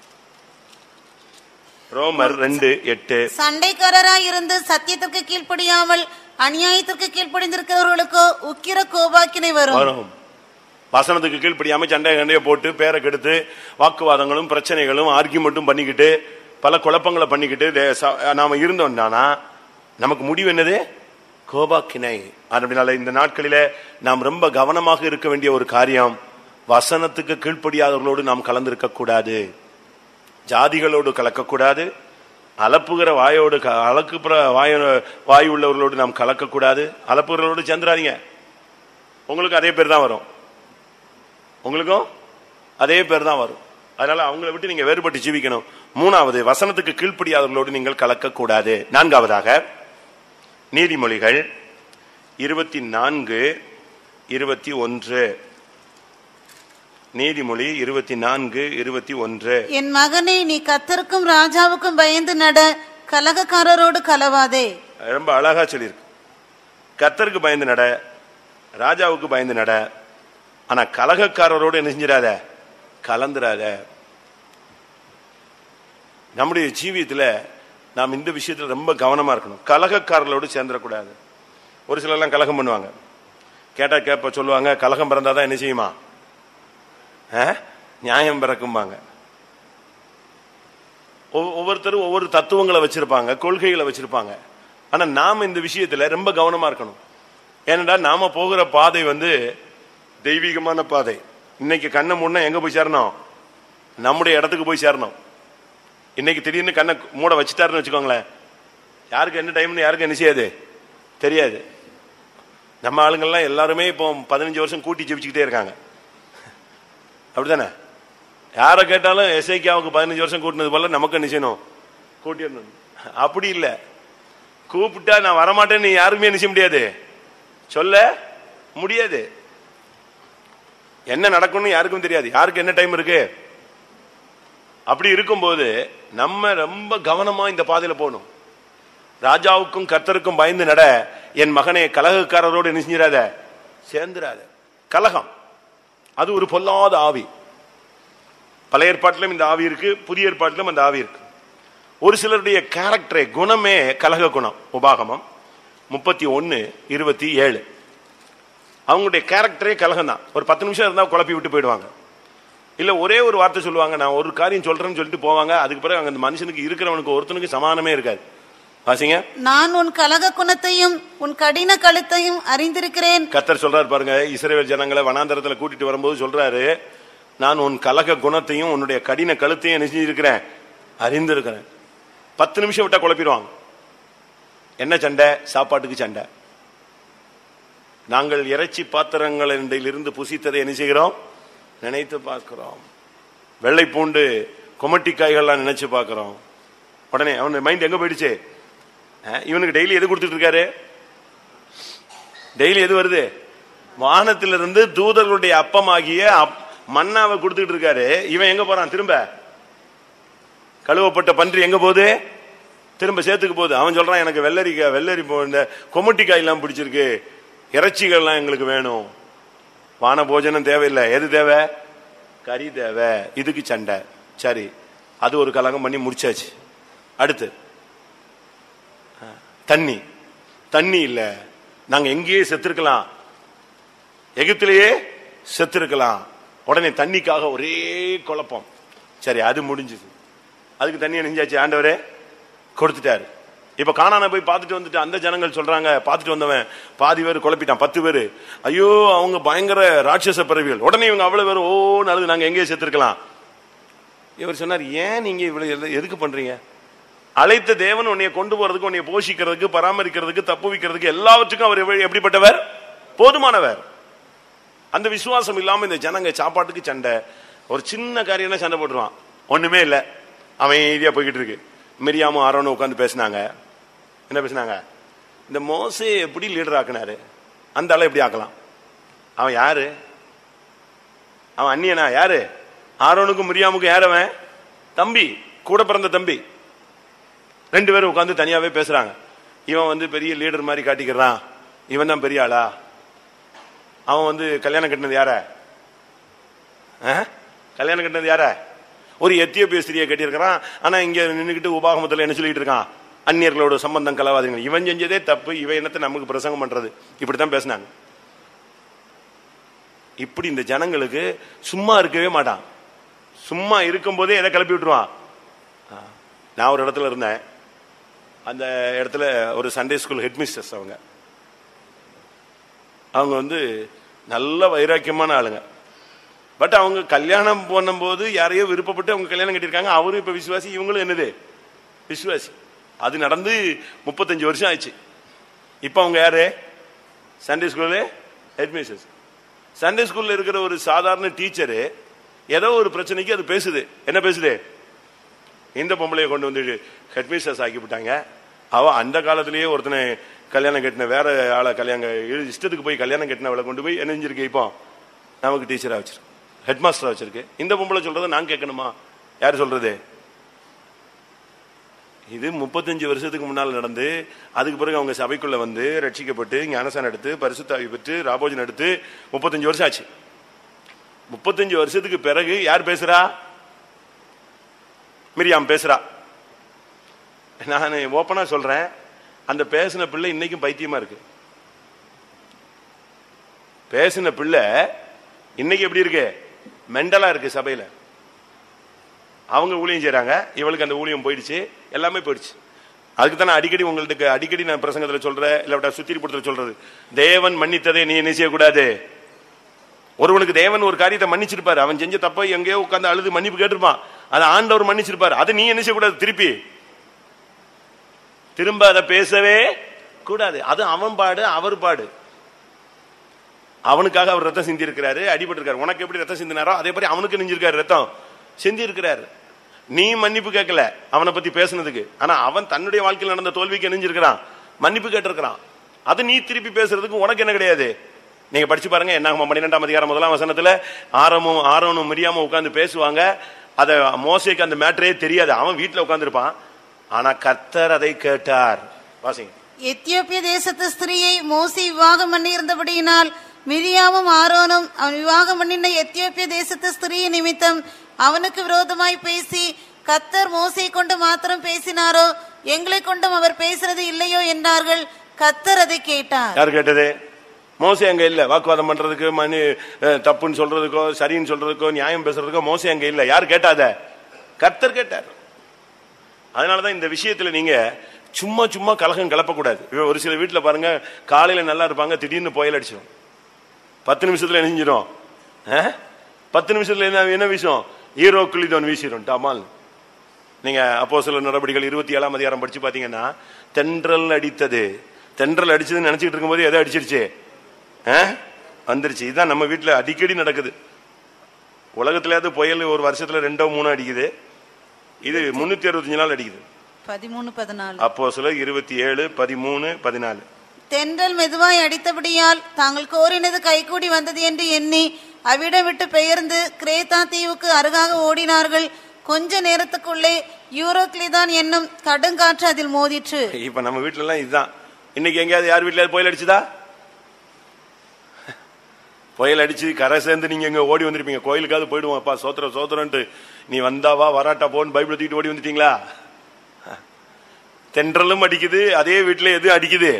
S1: ரோமர் ரெண்டு எட்டு
S2: சண்டைக்காரராய் இருந்து சத்தியத்திற்கு கீழ்ப்படியாமல் அநியாயத்திற்கு கீழ்ப்படிந்திருக்கிறவர்களுக்கோ உக்கிர கோபாக்கினை வரும்
S1: வரும் வசனத்துக்கு கீழ்ப்படியாம சண்டை கண்டைய போட்டு பேரை கெடுத்து வாக்குவாதங்களும் பிரச்சனைகளும் ஆர்கியூமெண்ட்டும் பண்ணிக்கிட்டு பல குழப்பங்களை பண்ணிக்கிட்டு தே- ச- நாம இருந்தோம்னா நமக்கு முடிவு என்னது கோபாக்கினை அப்படினால இந்த நாட்களிலே நாம் ரொம்ப கவனமாக இருக்க வேண்டிய ஒரு காரியம் வசனத்துக்கு கீழ்ப்படியாதவர்களோடு நாம் கலந்திருக்க கூடாது ஜாதிகளோடு கலக்கக்கூடாது அலப்புகிற வாயோடு க- அலக்குப்புற வாய வாய் உள்ளவர்களோடு நாம் கலக்கக்கூடாது அலப்புகிறவர்களோடு சேர்ந்துடாதீங்க உங்களுக்கு அதே பேர் தான் வரும் உங்களுக்கும் அதே பேர் தான் வரும் அதனால அவங்கள விட்டு நீங்க வேறுபட்டு ஜீவிக்கணும் மூணாவது வசனத்துக்கு கீழ்ப்படியாதவர்களோடு நீங்கள் கலக்கக்கூடாது நான்காவதாக நீதிமொழிகள் இருபத்தி நான்கு இருபத்தி ஒன்று நீதிமொழி இருபத்தி நான்கு இருபத்தி ஒன்று
S2: என் மகனே நீ கத்தருக்கும் ராஜாவுக்கும் பயந்து நட கலகக்காரரோடு கலவாதே
S1: ரொம்ப அழகா சொல்லியிருக்கு கத்தருக்கு பயந்து நட ராஜாவுக்கு பயந்து நட ஆனா கலகக்காரரோடு என்ன செஞ்சிடாத கலந்துராத நம்முடைய ஜீவியத்துல நாம் இந்த விஷயத்துல ரொம்ப கவனமா இருக்கணும் கலகக்காரர்களோடு சேர்ந்துடக்கூடாது ஒரு சிலர்லாம் கலகம் பண்ணுவாங்க கேட்டா கேப்ப சொல்லுவாங்க கலகம் பிறந்தாதான் என்ன செய்யுமா ஆ? நியாயம் பிறக்கும்பாங்க ஒவ்வொ- ஒவ்வொருத்தரும் ஒவ்வொரு தத்துவங்களை வச்சிருப்பாங்க கொள்கைகளை வச்சிருப்பாங்க ஆனா நாம இந்த விஷயத்துல ரொம்ப கவனமா இருக்கணும் ஏனென்றா நாம போகிற பாதை வந்து தெய்வீகமான பாதை இன்னைக்கு கண்ணை மூடனா எங்க போய் சேரணும் நம்முடைய இடத்துக்கு போய் சேரணும் இன்னைக்கு திடீர்னு கண்ணை மூட வச்சுட்டாருன்னு வச்சுக்கோங்களேன் யாருக்கு என்ன டைம்னு யாருக்கு என்ன செய்யாது தெரியாது நம்ம ஆளுங்கள்லாம் எல்லாருமே இப்போ பதினஞ்சு வருஷம் கூட்டி ஜெபிச்சுக்கிட்டே இருக்காங்க அப்படிதானே யாரை கேட்டாலும் எஸ்ஐக்காவுக்கு பதினஞ்சு வருஷம் கூட்டினது போல நமக்கு என்ன செய்யணும் கூட்டிடணும் அப்படி இல்லை கூப்பிட்டா நான் வரமாட்டேன்னு நீ யாருமே என்ன செய்ய முடியாது சொல்ல முடியாது என்ன நடக்கும்னு யாருக்கும் தெரியாது யாருக்கு என்ன டைம் இருக்கு அப்படி இருக்கும்போது நம்ம ரொம்ப கவனமா இந்த பாதையில போகணும் ராஜாவுக்கும் கர்த்தருக்கும் பயந்து நட என் மகனே கலகக்காரரோடு என்ன செஞ்சிடாத சேர்ந்துடாத கலகம் அது ஒரு பொல்லாத ஆவி பழைய ஏற்பாட்டிலும் இந்த ஆவி இருக்கு புதிய ஏற்பாட்டிலும் அந்த ஆவி இருக்கு ஒரு சிலருடைய கேரக்டரே குணமே கலக குணம் உபாகமம் முப்பத்தி ஒன்னு இருபத்தி ஏழு அவங்களுடைய கேரக்டரே கலகம் தான் ஒரு பத்து நிமிஷம் இருந்தா குழப்பி விட்டு போயிடுவாங்க இல்ல ஒரே ஒரு வார்த்தை சொல்லுவாங்க நான் ஒரு காரியம் சொல்றேன்னு சொல்லிட்டு போவாங்க அதுக்கு பிறகு அங்க அந்த மனுஷனுக்கு இருக்கிறவனுக்கு ஒருத்தனுக்கு சமானமே இருக்காது வாசிங்க
S2: நான் உன் கலக குணத்தையும் உன் கடின கழுத்தையும் அறிந்திருக்கிறேன்
S1: கத்தர் சொல்றாரு பாருங்க இஸ்ரேல் ஜனங்களை வனாந்தரத்துல கூட்டிட்டு வரும்போது சொல்றாரு நான் உன் கலக குணத்தையும் உன்னுடைய கடின கழுத்தையும் என்ன செஞ்சிருக்கிறேன் அறிந்திருக்கிறேன் பத்து நிமிஷம் விட்டா குழப்பிடுவாங்க என்ன சண்டை சாப்பாட்டுக்கு சண்டை நாங்கள் இறைச்சி பாத்திரங்களிலிருந்து புசித்ததை என்ன செய்கிறோம் நினைத்து பார்க்கிறோம் வெள்ளை பூண்டு கொமட்டி காய்கள்லாம் நினைச்சு பார்க்கிறோம் உடனே அவன் மைண்ட் எங்க போயிடுச்சு அஹ், இவனுக்கு டெய்லி எது கொடுத்துட்டு இருக்காரு டெய்லி எது வருது வானத்திலிருந்து தூதர்களுடைய அப்பமாகிய அப்- மன்னாவை கொடுத்துட்டு இருக்காரு இவன் எங்க போறான் திரும்ப கழுவப்பட்ட பன்றி எங்க போகுது திரும்ப சேத்துக்கு போகுது அவன் சொல்றான் எனக்கு வெள்ளரிக்காய் வெள்ளரி போ- இந்த கொமட்டிக்காய் எல்லாம் பிடிச்சிருக்கு இறைச்சிகள்லாம் எங்களுக்கு வேணும் வான போஜனம் தேவையில்லை எது தேவை கறி தேவை இதுக்கு சண்டை சரி அது ஒரு கலகம் பண்ணி முடிச்சாச்சு அடுத்து ஆ, தண்ணி தண்ணி இல்ல நாங்க எங்கேயே செத்துருக்கலாம் எகிப்திலேயே செத்துருக்கலாம் உடனே தண்ணிக்காக ஒரே குழப்பம் சரி அது முடிஞ்சது அதுக்கு தண்ணி நெஞ்சாச்சு ஆண்டவரே கொடுத்துட்டாரு இப்ப காணான போய் பார்த்துட்டு வந்துட்டு அந்த ஜனங்கள் சொல்றாங்க பார்த்துட்டு வந்தவன் பாதி பேர் குழப்பிட்டான் பத்து பேர் ஐயோ அவங்க பயங்கர ராட்சச பிறவிகள் உடனே இவங்க அவ்வளவு பேர் ஓ நல்லது நாங்க எங்கேயே செத்துருக்கலாம் இவர் சொன்னார் ஏன் நீங்க இவ்வளவு எல்லாம் எதுக்கு பண்றீங்க அழைத்த தேவன் உன்னைய கொண்டு போறதுக்கு உன்னைய போஷிக்கிறதுக்கு பராமரிக்கிறதுக்கு தப்புவிக்கிறதுக்கு எல்லாவற்றுக்கும் அவர் எவ்வ- எப்படிப்பட்டவர் போதுமானவர் அந்த விசுவாசம் இல்லாம இந்த ஜனங்க சாப்பாட்டுக்கு சண்டை ஒரு சின்ன காரியம்னா சண்டை போட்டுருவான் ஒண்ணுமே இல்ல அமைதியா போய்கிட்டு இருக்கு மிரியாமும் ஆரோனும் உட்காந்து பேசினாங்க என்ன பேசினாங்க இந்த மோசே எப்படி லீடர் ஆக்குனாரு அந்த ஆளை எப்படி ஆக்கலாம் அவன் யாரு அவன் அந்நியனா யாரு ஆரோனுக்கும் மிரியாமுக்கும் யார் அவன் தம்பி கூட பிறந்த தம்பி ரெண்டு பேரும் உட்காந்து தனியாவே பேசுறாங்க இவன் வந்து பெரிய லீடர் மாதிரி காட்டிக்கிறான் இவன் தான் பெரிய ஆளா அவன் வந்து கல்யாணம் கட்டினது யார ஆ? கல்யாணம் கட்டினது யார ஒரு எத்தியோப்பிய ஸ்திரியை கட்டியிருக்கிறான் ஆனா இங்க நின்னுக்கிட்டு உபாகமத்துல என்ன சொல்லிட்டு இருக்கான் அந்நியர்களோட சம்பந்தம் கலவாதீங்க இவன் செஞ்சதே தப்பு இவன் என்னத்தை நமக்கு பிரசங்கம் பண்றது இப்படித்தான் பேசினாங்க இப்படி இந்த ஜனங்களுக்கு சும்மா இருக்கவே மாட்டான் சும்மா இருக்கும்போதே எதை கிளப்பி விட்டுருவான் ஆ. நான் ஒரு இடத்துல இருந்தேன் அந்த இடத்துல ஒரு சண்டே ஸ்கூல் ஹெட்மிஸ்டர்ஸ் அவங்க அவங்க வந்து நல்ல வைராக்கியமான ஆளுங்க பட் அவங்க கல்யாணம் பண்ணும்போது யாரையோ விருப்பப்பட்டு அவங்க கல்யாணம் கட்டியிருக்காங்க அவரும் இப்ப விசுவாசி இவங்களும் என்னது விசுவாசி அது நடந்து முப்பத்தஞ்சு வருஷம் ஆயிடுச்சு இப்ப அவங்க யாரு சண்டே ஸ்கூலு ஹெட்மிஸ்டர்ஸ் சண்டே ஸ்கூல்ல இருக்கிற ஒரு சாதாரண டீச்சரு ஏதோ ஒரு பிரச்சனைக்கு அது பேசுது என்ன பேசுது இந்த பொம்பளைய கொண்டு வந்து ஹெட்மிஸ்டர்ஸ் ஆக்கி விட்டாங்க அவ அந்த காலத்திலேயே ஒருத்தனை கல்யாணம் கட்டின வேற ஆளை கல்யாணம் இ- இஷ்டத்துக்கு போய் கல்யாணம் கட்டினவளை கொண்டு போய் என்ன செஞ்சிருக்கு இப்போ நமக்கு டீச்சரா வச்சிருக்கு ஹெட் மாஸ்டரா வச்சிருக்கு இந்த பொம்பளை சொல்றதை நான் கேட்கணுமா யார் சொல்றது இது முப்பத்தஞ்சு வருஷத்துக்கு முன்னால் நடந்து அதுக்கு பிறகு அவங்க சபைக்குள்ள வந்து ரட்சிக்கப்பட்டு ஞானசானம் எடுத்து பரிசுத்தாவி பெற்று ராபோஜன் எடுத்து முப்பத்தஞ்சு வருஷம் ஆச்சு முப்பத்தஞ்சு வருஷத்துக்கு பிறகு யார் பேசுறா மிரியாம் பேசுறா நான் ஓப்பனா சொல்றேன் அந்த பேசின பிள்ளை இன்னைக்கும் பைத்தியமா இருக்கு பேசின பிள்ளை இன்னைக்கு எப்படி இருக்கு மெண்டலா இருக்கு சபையில அவங்க ஊழியம் செய்றாங்க இவளுக்கு அந்த ஊழியம் போயிடுச்சு எல்லாமே போயிடுச்சு அதுக்கு தான் நான் அடிக்கடி உங்களுக்கு அடிக்கடி நான் பிரசங்கத்துல சொல்றேன் இல்லாவிட்டா சுத்திரி படத்துல சொல்றது தேவன் மன்னித்ததை நீ என்ன செய்யக்கூடாது ஒருவனுக்கு தேவன் ஒரு காரியத்தை மன்னிச்சிருப்பாரு அவன் செஞ்ச தப்பை எங்கேயோ உட்கார்ந்து அழுது மன்னிப்பு கேட்டிருப்பான் அதை ஆண்டவர் மன்னிச்சிருப்பாரு அதை நீ என்ன செய்யக்கூடாது திருப்பி திரும்ப அதை பேசவே கூடாது அது அவன் பாடு அவர் பாடு அவனுக்காக அவர் ரத்தம் சிந்தி இருக்கிறாரு அடிபட்டு இருக்காரு உனக்கு எப்படி ரத்தம் சிந்தினாரோ அதே மாதிரி அவனுக்கு நெஞ்சிருக்காரு ரத்தம் சிந்தி இருக்கிறாரு நீ மன்னிப்பு கேட்கல அவனை பத்தி பேசுனதுக்கு ஆனா அவன் தன்னுடைய வாழ்க்கையில் நடந்த தோல்விக்கு நெஞ்சிருக்கிறான் மன்னிப்பு கேட்டிருக்கிறான் அது நீ திருப்பி பேசுறதுக்கு உனக்கு என்ன கிடையாது நீங்க படிச்சு பாருங்க என்ன பன்னிரெண்டாம் அதிகாரம் முதலாம் வசனத்துல ஆரமும் ஆரோனும் மிரியாம உட்கார்ந்து பேசுவாங்க அத மோசைக்கு அந்த மேட்டரே தெரியாது அவன் வீட்டுல உட்கார்ந்திருப்பான் ஆனா கர்த்தர் அதை கேட்டார் வாசிங்க
S2: எத்தியோப்பிய தேசத்து ஸ்திரீயை மோசி விவாகம் பண்ணியிருந்தபடியினால் மிரியாமும் ஆரோனும் அவன் விவாகம் பண்ணின எத்தியோப்பிய தேசத்து ஸ்திரீ நிமித்தம் அவனுக்கு விரோதமாய் பேசி கத்தர் மோசையை கொண்டு மாத்திரம் பேசினாரோ எங்களை கொண்டும் அவர் பேசுறது இல்லையோ என்றார்கள் கத்தர் அதை கேட்டார்
S1: யார் கேட்டது மோசே அங்க இல்ல வாக்குவாதம் பண்றதுக்கு மணி அஹ், தப்புன்னு சொல்றதுக்கோ சரின்னு சொல்றதுக்கோ நியாயம் பேசுறதுக்கோ மோசே அங்க இல்ல யார் கேட்டாத கர்த்தர் கேட்டார் அதனாலதான் இந்த விஷயத்துல நீங்க சும்மா சும்மா கலகம் கலப்பக்கூடாது இப்ப ஒரு சில வீட்டுல பாருங்க காலையில நல்லா இருப்பாங்க திடீர்னு புயல் அடிச்சிடும் பத்து நிமிஷத்துல என்ன செஞ்சிடும் அஹ்? பத்து நிமிஷத்துல என்ன என்ன விஷயம் ஈரோ குளிதோன் வீசிடும் டமால் நீங்க அப்போ சில நடவடிக்கைகள் இருபத்தி ஏழாம் அதிகாரம் படிச்சு பாத்தீங்கன்னா தென்றல் அடித்தது தென்றல் அடிச்சதுன்னு நினைச்சிட்டு இருக்கும்போது எதை அடிச்சிருச்சு ஆ? வந்துருச்சு இதுதான் நம்ம வீட்டுல அடிக்கடி நடக்குது உலகத்திலேயாவது புயல் ஒரு வருஷத்துல ரெண்டோ மூணோ அடிக்குது இது முன்னூத்தி அறுபத்தஞ்சு நாள் அடிக்குது
S2: பதிமூணு பதினாலு
S1: அப்போ சில இருபத்தி ஏழு பதிமூணு பதினாலு
S2: தென்றல் மெதுவாய் அடித்தபடியால் தாங்கள் கோரினது கைகூடி வந்தது என்று எண்ணி அவ்விடம் விட்டு பெயர்ந்து கிரேத்தா தீவுக்கு அருகாக ஓடினார்கள் கொஞ்ச நேரத்துக்குள்ளே யூரோக்ளிதான் என்னும் கடுங்காற்று அதில் மோதிற்று
S1: இப்ப நம்ம வீட்ல எல்லாம் இதுதான் இன்னைக்கு எங்கேயாவது யார் வீட்லயாவது புயல் அடிச்சுதா புயல் அடிச்சு கரை சேர்ந்து நீங்க எங்க ஓடி வந்திருப்பீங்க கோயிலுக்காவது போயிடுவோம் அப்பா சோத்திரம் சோத்திரன்ட்டு நீ வந்தாவா வராட்டா போன்னு பைபிள் தூக்கிட்டு ஓடி வந்துட்டீங்களா தென்றலும் அடிக்குது அதே வீட்டுல எது அடிக்குது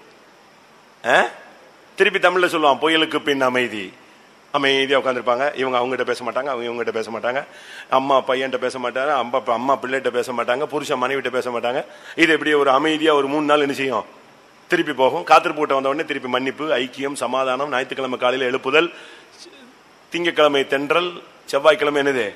S1: ஆ? திருப்பி தமிழ்ல சொல்லுவான் புயலுக்கு பின் அமைதி அமைதியா உட்காந்துருப்பாங்க இவங்க அவங்ககிட்ட பேச மாட்டாங்க அவங்க இவங்ககிட்ட பேச மாட்டாங்க அம்மா பையன்கிட்ட பேச மாட்டாங்க அம்மா அம்மா பிள்ளைகிட்ட பேச மாட்டாங்க புருஷன் மனைவிட்ட பேச மாட்டாங்க இது எப்படி ஒரு அமைதியா ஒரு மூணு நாள் என்ன செய்யும் திருப்பி போகும் காத்திருப்பு கூட்டம் வந்த உடனே திருப்பி மன்னிப்பு ஐக்கியம் சமாதானம் ஞாயிற்றுக்கிழமை காலையில எழுப்புதல் திங்கக்கிழமை தென்றல் செவ்வாய்க்கிழமை என்னது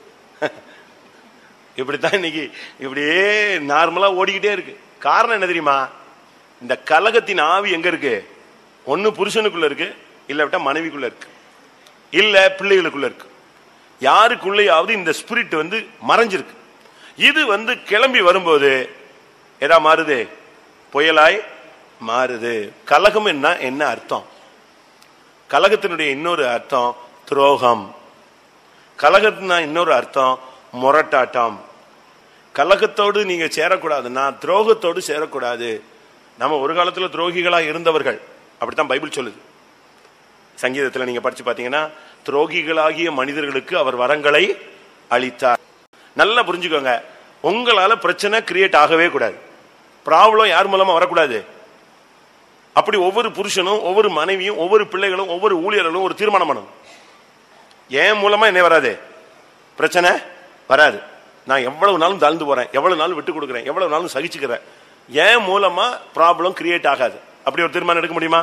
S1: இப்படித்தான் இன்னைக்கு இப்படியே நார்மலா ஓடிக்கிட்டே இருக்கு காரணம் என்ன தெரியுமா இந்த கலகத்தின் ஆவி எங்க இருக்கு ஒண்ணு புருஷனுக்குள்ள இருக்கு இல்ல விட்டா மனைவிக்குள்ள இருக்கு இல்ல பிள்ளைகளுக்குள்ள இருக்கு யாருக்குள்ளேயாவது இந்த ஸ்பிரிட் வந்து மறைஞ்சிருக்கு இது வந்து கிளம்பி வரும்போது எதா மாறுது புயலாய் மாறுது கலகம் என்ன என்ன அர்த்தம் கலகத்தினுடைய இன்னொரு அர்த்தம் துரோகம் கலகத்தினா இன்னொரு அர்த்தம் முரட்டாட்டம் கலகத்தோடு நீங்க சேரக்கூடாதுன்னா துரோகத்தோடு சேரக்கூடாது நம்ம ஒரு காலத்துல துரோகிகளா இருந்தவர்கள் அப்படித்தான் பைபிள் சொல்லுது சங்கீதத்துல நீங்க படிச்சு பாத்தீங்கன்னா துரோகிகளாகிய மனிதர்களுக்கு அவர் வரங்களை அளித்தார் நல்லா புரிஞ்சுக்கோங்க உங்களால பிரச்சனை கிரியேட் ஆகவே கூடாது ப்ராப்ளம் யார் மூலமா வரக்கூடாது அப்படி ஒவ்வொரு புருஷனும் ஒவ்வொரு மனைவியும் ஒவ்வொரு பிள்ளைகளும் ஒவ்வொரு ஊழியர்களும் ஒரு தீர்மானம் பண்ணணும் ஏன் மூலமா என்ன வராது பிரச்சனை வராது நான் எவ்வளவு நாளும் தாழ்ந்து போறேன் எவ்வளவு நாள் விட்டு கொடுக்குறேன் எவ்வளவு நாளும் சகிச்சுக்கிறேன் ஏன் மூலமா ப்ராப்ளம் கிரியேட் ஆகாது அப்படி ஒரு தீர்மானம் எடுக்க முடியுமா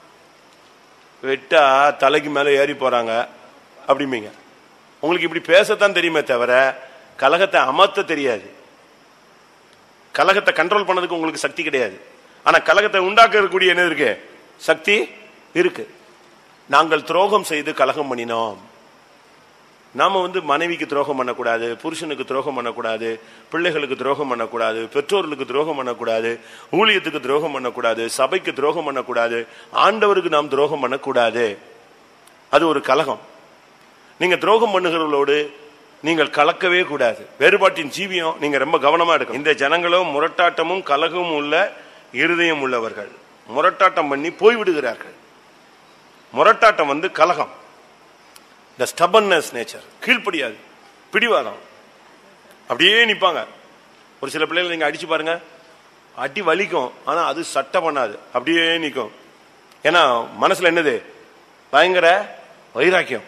S1: விட்டா தலைக்கு மேல ஏறி போறாங்க அப்படிம்பீங்க உங்களுக்கு இப்படி பேசத்தான் தெரியுமே தவிர கலகத்தை அமர்த்த தெரியாது கலகத்தை கண்ட்ரோல் பண்ணதுக்கு உங்களுக்கு சக்தி கிடையாது ஆனா கலகத்தை உண்டாக்கக்கூடிய என்ன இருக்கு சக்தி இருக்கு நாங்கள் துரோகம் செய்து கலகம் பண்ணினோம் நாம வந்து மனைவிக்கு துரோகம் பண்ணக்கூடாது புருஷனுக்கு துரோகம் பண்ணக்கூடாது பிள்ளைகளுக்கு துரோகம் பண்ணக்கூடாது பெற்றோர்களுக்கு துரோகம் பண்ணக்கூடாது ஊழியத்துக்கு துரோகம் பண்ணக்கூடாது சபைக்கு துரோகம் பண்ணக்கூடாது ஆண்டவருக்கு நாம் துரோகம் பண்ணக்கூடாது அது ஒரு கலகம் நீங்க துரோகம் பண்ணுகிறவர்களோடு நீங்கள் கலக்கவே கூடாது வேறுபாட்டின் ஜீவியம் நீங்க ரொம்ப கவனமா எடுக்கணும் இந்த ஜனங்களும் முரட்டாட்டமும் கலகமும் உள்ள இருதயம் உள்ளவர்கள் முரட்டாட்டம் பண்ணி போய்விடுகிறார்கள் முரட்டாட்டம் வந்து கலகம் இந்த ஸ்டபன்னஸ் நேச்சர் கீழ்ப்படியாது பிடிவாதம் அப்படியே நிப்பாங்க ஒரு சில பிள்ளைகளை நீங்க அடிச்சு பாருங்க அடி வலிக்கும் ஆனா அது சட்டை பண்ணாது அப்படியே நிக்கும் ஏன்னா மனசுல என்னது பயங்கர வைராக்கியம்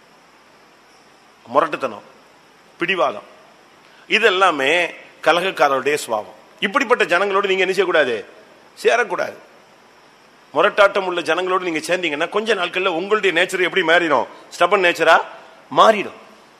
S1: முரட்டுத்தனம் பிடிவாதம் இது எல்லாமே கலகக்காரருடைய சுவாபம் இப்படிப்பட்ட ஜனங்களோடு நீங்க என்ன செய்யக்கூடாது சேரக்கூடாது முரட்டாட்டம் உள்ள ஜனங்களோடு நீங்க சேர்ந்தீங்கன்னா கொஞ்ச நாட்கள்ல உங்களுடைய நேச்சர் எப்படி மாறிடும் ஸ்டபன் நேச்சரா மாறிடும்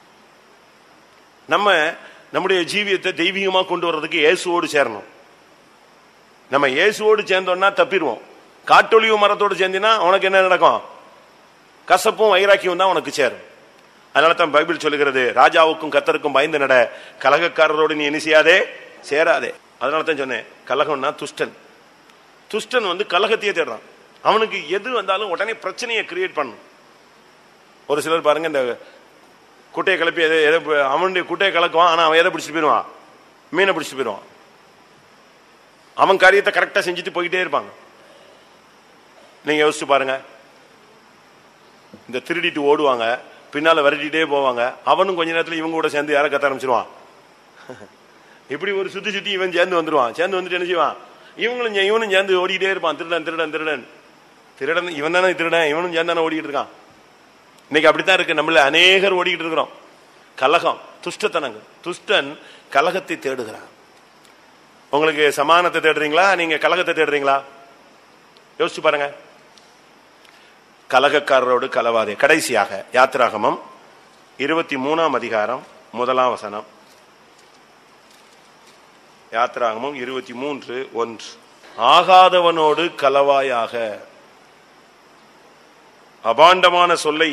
S1: நம்ம நம்முடைய ஜீவியத்தை தெய்வீகமா கொண்டு வர்றதுக்கு இயேசுவோடு சேரணும் நம்ம இயேசுவோடு சேர்ந்தோம்னா தப்பிடுவோம் காட்டொளிவு மரத்தோடு சேர்ந்தினா உனக்கு என்ன நடக்கும் கசப்பும் வைராக்கியம் தான் உனக்கு சேரும் அதனால தான் பைபிள் சொல்லுகிறது ராஜாவுக்கும் கத்தருக்கும் பயந்து நட கலகக்காரரோடு நீ என்ன செய்யாதே சேராதே அதனால தான் சொன்னேன் கலகம்னா துஷ்டன் துஷ்டன் வந்து கலகத்தையே தேடுறான் அவனுக்கு எது வந்தாலும் உடனே பிரச்சனையை கிரியேட் பண்ணும் ஒரு சிலர் பாருங்க இந்த குட்டையை கிளப்பி எதை எதை அவனுடைய குட்டையை கலக்குவான் ஆனா அவன் எதை பிடிச்சிட்டு போயிடுவான் மீனை பிடிச்சிட்டு போயிடுவான் அவன் காரியத்தை கரெக்டா செஞ்சுட்டு போயிட்டே இருப்பாங்க நீங்க யோசிச்சு பாருங்க இந்த திருடிட்டு ஓடுவாங்க பின்னால விரட்டிட்டே போவாங்க அவனும் கொஞ்ச நேரத்துல இவங்க கூட சேர்ந்து யாரை கத்த ஆரம்பிச்சிருவான் இப்படி ஒரு சுத்தி சுத்தி இவன் சேர்ந்து வந்துருவான் சேர்ந்து வந்துட்டு என்ன செய்வான் இவங்களும் சே- இவனும் சேர்ந்து ஓடிக்கிட்டே இருப்பான் திருடன் திருடன் திருடன் திருடன் இவன் தானே திருடன் இவனும் சேர்ந்து தானே ஓடிக்கிட்டு இருக்கான் இன்னைக்கு அப்படித்தான் இருக்கு நம்மள அநேகர் ஓடிக்கிட்டு இருக்கிறோம் கலகம் துஷ்டத்தனங்கள் துஷ்டன் கலகத்தை தேடுகிறான் உங்களுக்கு சமானத்தை தேடுறீங்களா நீங்க கலகத்தை தேடுறீங்களா யோசிச்சு பாருங்க கலகக்காரரோடு கலவாதே கடைசியாக யாத்திராகமம் இருபத்தி மூணாம் அதிகாரம் முதலாம் வசனம் யாத்திராகமம் இருபத்தி மூன்று ஒன்று ஆகாதவனோடு கலவாயாக அபாண்டமான சொல்லை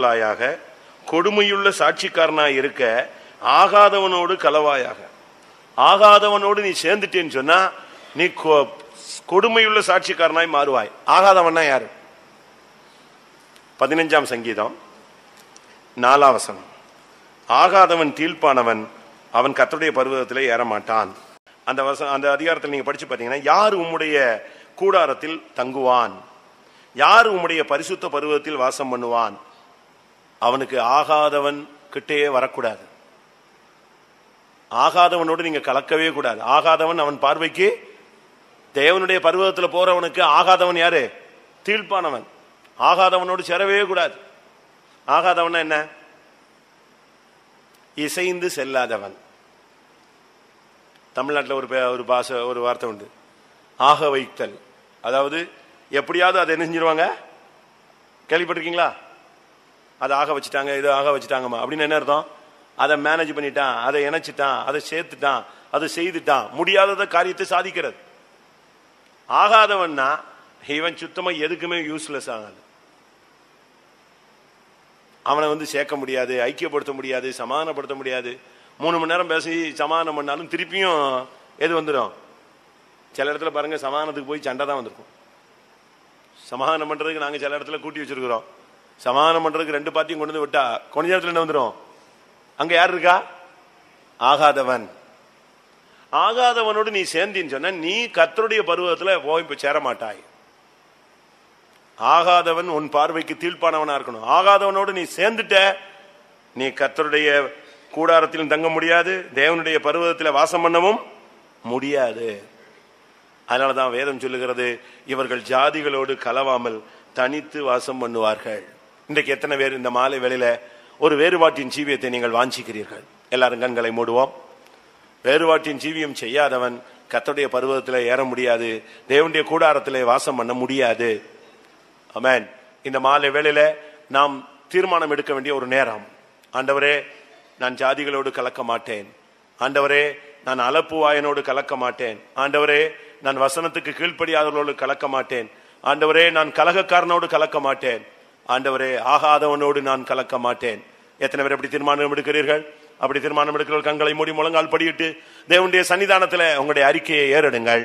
S1: ஏற்றுக்கொள்ளாயாக கொடுமையுள்ள சாட்சிக்காரனாய் இருக்க ஆகாதவனோடு கலவாயாக ஆகாதவனோடு நீ சேர்ந்துட்டேன்னு சொன்னா நீ கொ- கொடுமையுள்ள சாட்சிக்காரனாய் மாறுவாய் ஆகாதவன்னா யாரு பதினஞ்சாம் சங்கீதம் நாலாம் வசனம் ஆகாதவன் தீழ்ப்பானவன் அவன் கர்த்தருடைய பருவத்திலே ஏறமாட்டான் அந்த வச அந்த அதிகாரத்தில் நீங்க படிச்சு பார்த்தீங்கன்னா யார் உம்முடைய கூடாரத்தில் தங்குவான் யார் உம்முடைய பரிசுத்த பருவத்தில் வாசம் பண்ணுவான் அவனுக்கு ஆகாதவன் கிட்டேயே வரக்கூடாது ஆகாதவனோடு நீங்க கலக்கவே கூடாது ஆகாதவன் அவன் பார்வைக்கு தேவனுடைய பருவத்தில் போறவனுக்கு ஆகாதவன் யாரு தீழ்ப்பானவன் ஆகாதவனோடு சேரவே கூடாது ஆகாதவன் என்ன இசைந்து செல்லாதவன் தமிழ்நாட்டில் ஒரு பே- ஒரு பாச ஒரு வார்த்தை உண்டு ஆக வைத்தல் அதாவது எப்படியாவது அதை என்ன செஞ்சிருவாங்க கேள்விப்பட்டிருக்கீங்களா அதை ஆக வச்சுட்டாங்க இது ஆக வச்சுட்டாங்கம்மா அப்படின்னு என்ன அர்த்தம் அதை மேனேஜ் பண்ணிட்டான் அதை இணைச்சிட்டான் அதை சேர்த்துட்டான் அதை செய்துட்டான் முடியாதத காரியத்தை சாதிக்கிறது ஆகாதவன்னா இவன் சுத்தமா எதுக்குமே யூஸ்லெஸ் ஆகாது அவனை வந்து சேர்க்க முடியாது ஐக்கியப்படுத்த முடியாது சமாதானப்படுத்த முடியாது மூணு மணி நேரம் பேசி சமாதானம் பண்ணாலும் திருப்பியும் எது வந்துடும் சில இடத்துல பாருங்க சமாதானத்துக்கு போய் சண்டை தான் வந்திருக்கும் சமாதானம் பண்றதுக்கு நாங்க சில இடத்துல கூட்டி வச்சிருக்கிறோம் சமாதானம் பண்றதுக்கு ரெண்டு பார்ட்டியும் கொண்டு வந்து விட்டா கொஞ்ச நேரத்துல என்ன வந்துடும் அங்க யார் இருக்கா ஆகாதவன் ஆகாதவனோடு நீ சேர்ந்தின்னு சொன்ன நீ கர்த்தருடைய பருவத்துல போய் இப்ப சேர மாட்டாய் ஆகாதவன் உன் பார்வைக்கு தீழ்ப்பானவனா இருக்கணும் ஆகாதவனோடு நீ சேர்ந்துட்ட நீ கர்த்தருடைய கூடாரத்திலும் தங்க முடியாது தேவனுடைய பருவத்தில் வாசம் பண்ணவும் முடியாது அதனாலதான் வேதம் சொல்லுகிறது இவர்கள் ஜாதிகளோடு கலவாமல் தனித்து வாசம் பண்ணுவார்கள் இன்றைக்கு எத்தனை பேர் இந்த மாலை வேளையில ஒரு வேறுபாட்டின் ஜீவியத்தை நீங்கள் வாஞ்சிக்கிறீர்கள் எல்லாரும் கண்களை மூடுவோம் வேறுபாட்டின் ஜீவியம் செய்யாதவன் கர்த்தருடைய பருவத்தில் ஏற முடியாது தேவனுடைய கூடாரத்திலே வாசம் பண்ண முடியாது அமேன் இந்த மாலை வேளையில நாம் தீர்மானம் எடுக்க வேண்டிய ஒரு நேரம் ஆண்டவரே நான் ஜாதிகளோடு கலக்க மாட்டேன் ஆண்டவரே நான் அலப்புவாயனோடு கலக்க மாட்டேன் ஆண்டவரே நான் வசனத்துக்கு கீழ்ப்படியாதவர்களோடு கலக்க மாட்டேன் ஆண்டவரே நான் கலகக்காரனோடு கலக்க மாட்டேன் ஆண்டவரே ஆகாதவனோடு நான் கலக்க மாட்டேன் எத்தனை பேர் அப்படி தீர்மானம் எடுக்கிறீர்கள் அப்படி தீர்மானம் எடுக்கிறவர்கள் கண்களை மூடி முழங்கால் படியிட்டு தேவனுடைய சன்னிதானத்தில் உங்களுடைய அறிக்கையை ஏறெடுங்கள்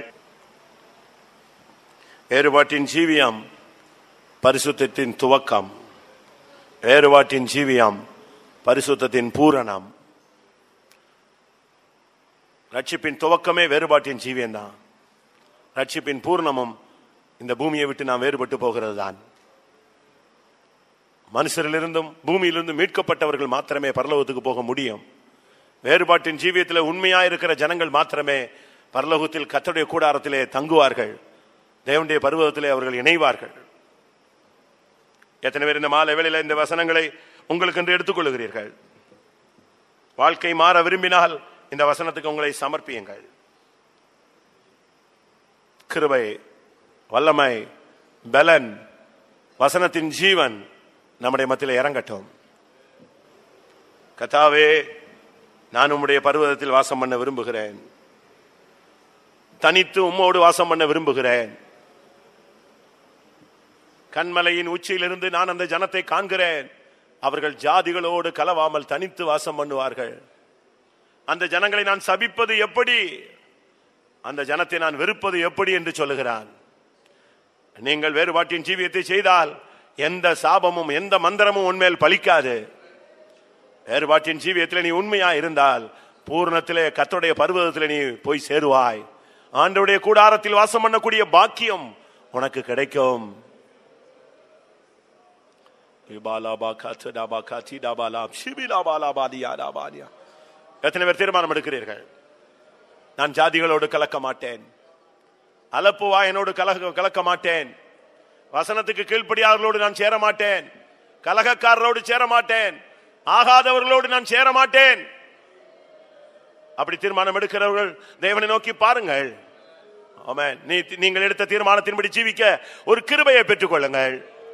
S1: வேறுபாட்டின் ஜீவியம் பரிசுத்தத்தின் துவக்கம் வேறுபாட்டின் ஜீவியம் பரிசுத்தத்தின் பூரணம் ரட்சிப்பின் துவக்கமே வேறுபாட்டின் ஜீவியம் தான் ரட்சிப்பின் பூர்ணமும் இந்த பூமியை விட்டு நாம் வேறுபட்டு போகிறது தான் மனுஷரிலிருந்தும் பூமியிலிருந்தும் மீட்கப்பட்டவர்கள் மாத்திரமே பரலோகத்துக்கு போக முடியும் வேறுபாட்டின் ஜீவியத்தில் உண்மையா இருக்கிற ஜனங்கள் மாத்திரமே பரலோகத்தில் கத்தருடைய கூடாரத்திலே தங்குவார்கள் தேவனுடைய பருவத்திலே அவர்கள் இணைவார்கள் எத்தனை பேர் இந்த மாலை வேளையில இந்த வசனங்களை உங்களுக்கு என்று எடுத்துக்கொள்ளுகிறீர்கள் வாழ்க்கை மாற விரும்பினால் இந்த வசனத்துக்கு உங்களை சமர்ப்பியுங்கள் கிருபை வல்லமை பலன் வசனத்தின் ஜீவன் நம்முடைய மத்தியில் இறங்கட்டும் கத்தாவே நான் உம்முடைய பருவதத்தில் வாசம் பண்ண விரும்புகிறேன் தனித்து உம்மோடு வாசம் பண்ண விரும்புகிறேன் கண்மலையின் உச்சியிலிருந்து நான் அந்த ஜனத்தை காண்கிறேன் அவர்கள் ஜாதிகளோடு கலவாமல் தனித்து வாசம் பண்ணுவார்கள் அந்த ஜனங்களை நான் சபிப்பது எப்படி அந்த ஜனத்தை நான் வெறுப்பது எப்படி என்று சொல்லுகிறான் நீங்கள் வேறுபாட்டின் ஜீவியத்தை செய்தால் எந்த சாபமும் எந்த மந்திரமும் உன்மேல் பலிக்காது வேறுபாட்டின் ஜீவியத்தில் நீ உண்மையா இருந்தால் பூர்ணத்திலே கத்தருடைய பருவதத்தில் நீ போய் சேருவாய் ஆண்டவுடைய கூடாரத்தில் வாசம் பண்ணக்கூடிய பாக்கியம் உனக்கு கிடைக்கும் எத்தனை பேர் தீர்மானம் எடுக்கிறீர்கள் நான் ஜாதிகளோடு கலக்க மாட்டேன் அலப்பு வாயனோடு கலக்க கலக்க மாட்டேன் வசனத்துக்கு கீழ்ப்படியாதவர்களோடு நான் சேர மாட்டேன் கலகக்காரரோடு சேர மாட்டேன் ஆகாதவர்களோடு நான் சேர மாட்டேன் அப்படி தீர்மானம் எடுக்கிறவர்கள் தேவனை நோக்கி பாருங்கள் ஆமென். நீ நீங்கள் எடுத்த தீர்மானத்தின்படி ஜீவிக்க ஒரு கிருபையை பெற்றுக் கொள்ளுங்கள்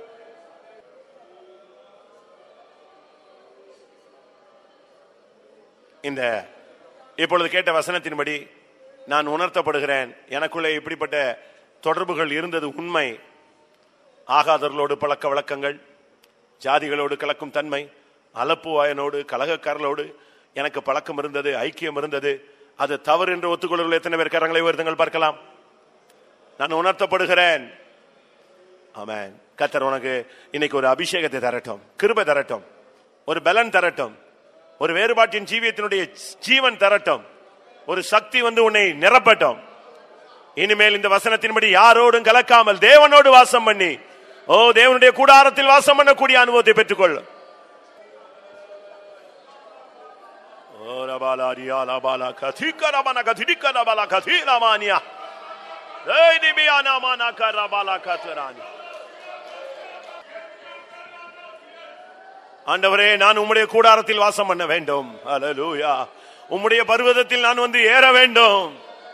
S1: இந்த இப்பொழுது கேட்ட வசனத்தின்படி நான் உணர்த்தப்படுகிறேன் எனக்குள்ளே இப்படிப்பட்ட தொடர்புகள் இருந்தது உண்மை ஆகாதவர்களோடு பழக்க வழக்கங்கள் ஜாதிகளோடு கலக்கும் தன்மை அலப்புவாயனோடு கலகக்காரலோடு எனக்கு பழக்கம் இருந்தது ஐக்கியம் இருந்தது அது தவறு என்று ஒத்துக்கொள்ளுள்ள எத்தனை பேர் கரங்களை உயர்த்துங்கள் பார்க்கலாம் நான் உணர்த்தப்படுகிறேன் ஆமென் கத்தர் உனக்கு இன்னைக்கு ஒரு அபிஷேகத்தை தரட்டும் கிருபை தரட்டும் ஒரு பலன் தரட்டும் ஒரு வேறுபாட்டின் ஜீவியத்தினுடைய ஜீவன் தரட்டும் ஒரு சக்தி வந்து உன்னை நிரப்பட்டும் இனிமேல் இந்த வசனத்தின்படி யாரோடும் கலக்காமல் தேவனோடு வாசம் பண்ணி ஓ தேவனுடைய கூடாரத்தில் வாசம் பண்ணக்கூடிய அனுபவத்தை பெற்றுக்கொள் ஓ ரபாலா ரியா லபாலா கதிக ரபன கதிடிக ரபாலா கதி ரமானியா ஏய் நிபியானா மானாகா ரபாலா கத்ரானி ஆண்டவரே நான் உம்முடைய கூடாரத்தில் வாசம் பண்ண வேண்டும் ஹalleluya உம்முடைய பர்வதத்தில் நான் வந்து ஏற வேண்டும்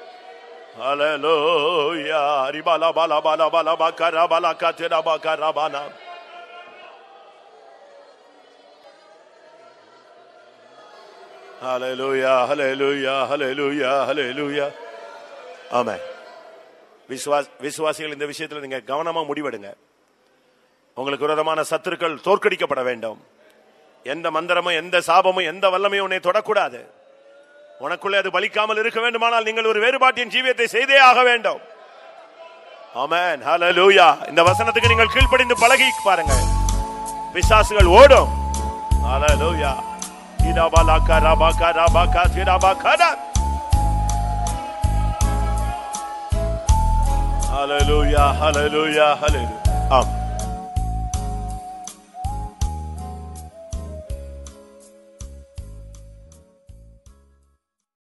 S1: ஹalleluya ரிபாலா பாலா பாலா பாலா பாக்கரா பாலா கத்ரா பாக்கரா பானா ஹalleluya ஹalleluya ஹalleluya ஹalleluya ஆமென் விசுவாஸ் விசுவாசிகள் இந்த விஷயத்துல நீங்க கவனமா முடிவெடுங்க உங்களுக்கு விரோதமான சத்துருக்கள் தோற்கடிக்கப்பட வேண்டும் எந்த மந்திரமும் எந்த சாபமும் எந்த வல்லமையும் உன்னை தொடக்கூடாது உனக்குள்ளே அது பலிக்காமல் இருக்க வேண்டுமானால் நீங்கள் ஒரு வேறுபாட்டின் ஜீவியத்தை செய்தே ஆக வேண்டும் ஆமென் ஹalleluya இந்த வசனத்துக்கு நீங்கள் கீழ்ப்படிந்து பழகி பாருங்க பிசாசுகள் ஓடும் ஹalleluya இராபாலாக்கா ராபாக்கா ராபாக்கா திராபாக்கா ஹalleluya ஹalleluya ஹalleluya ஆம்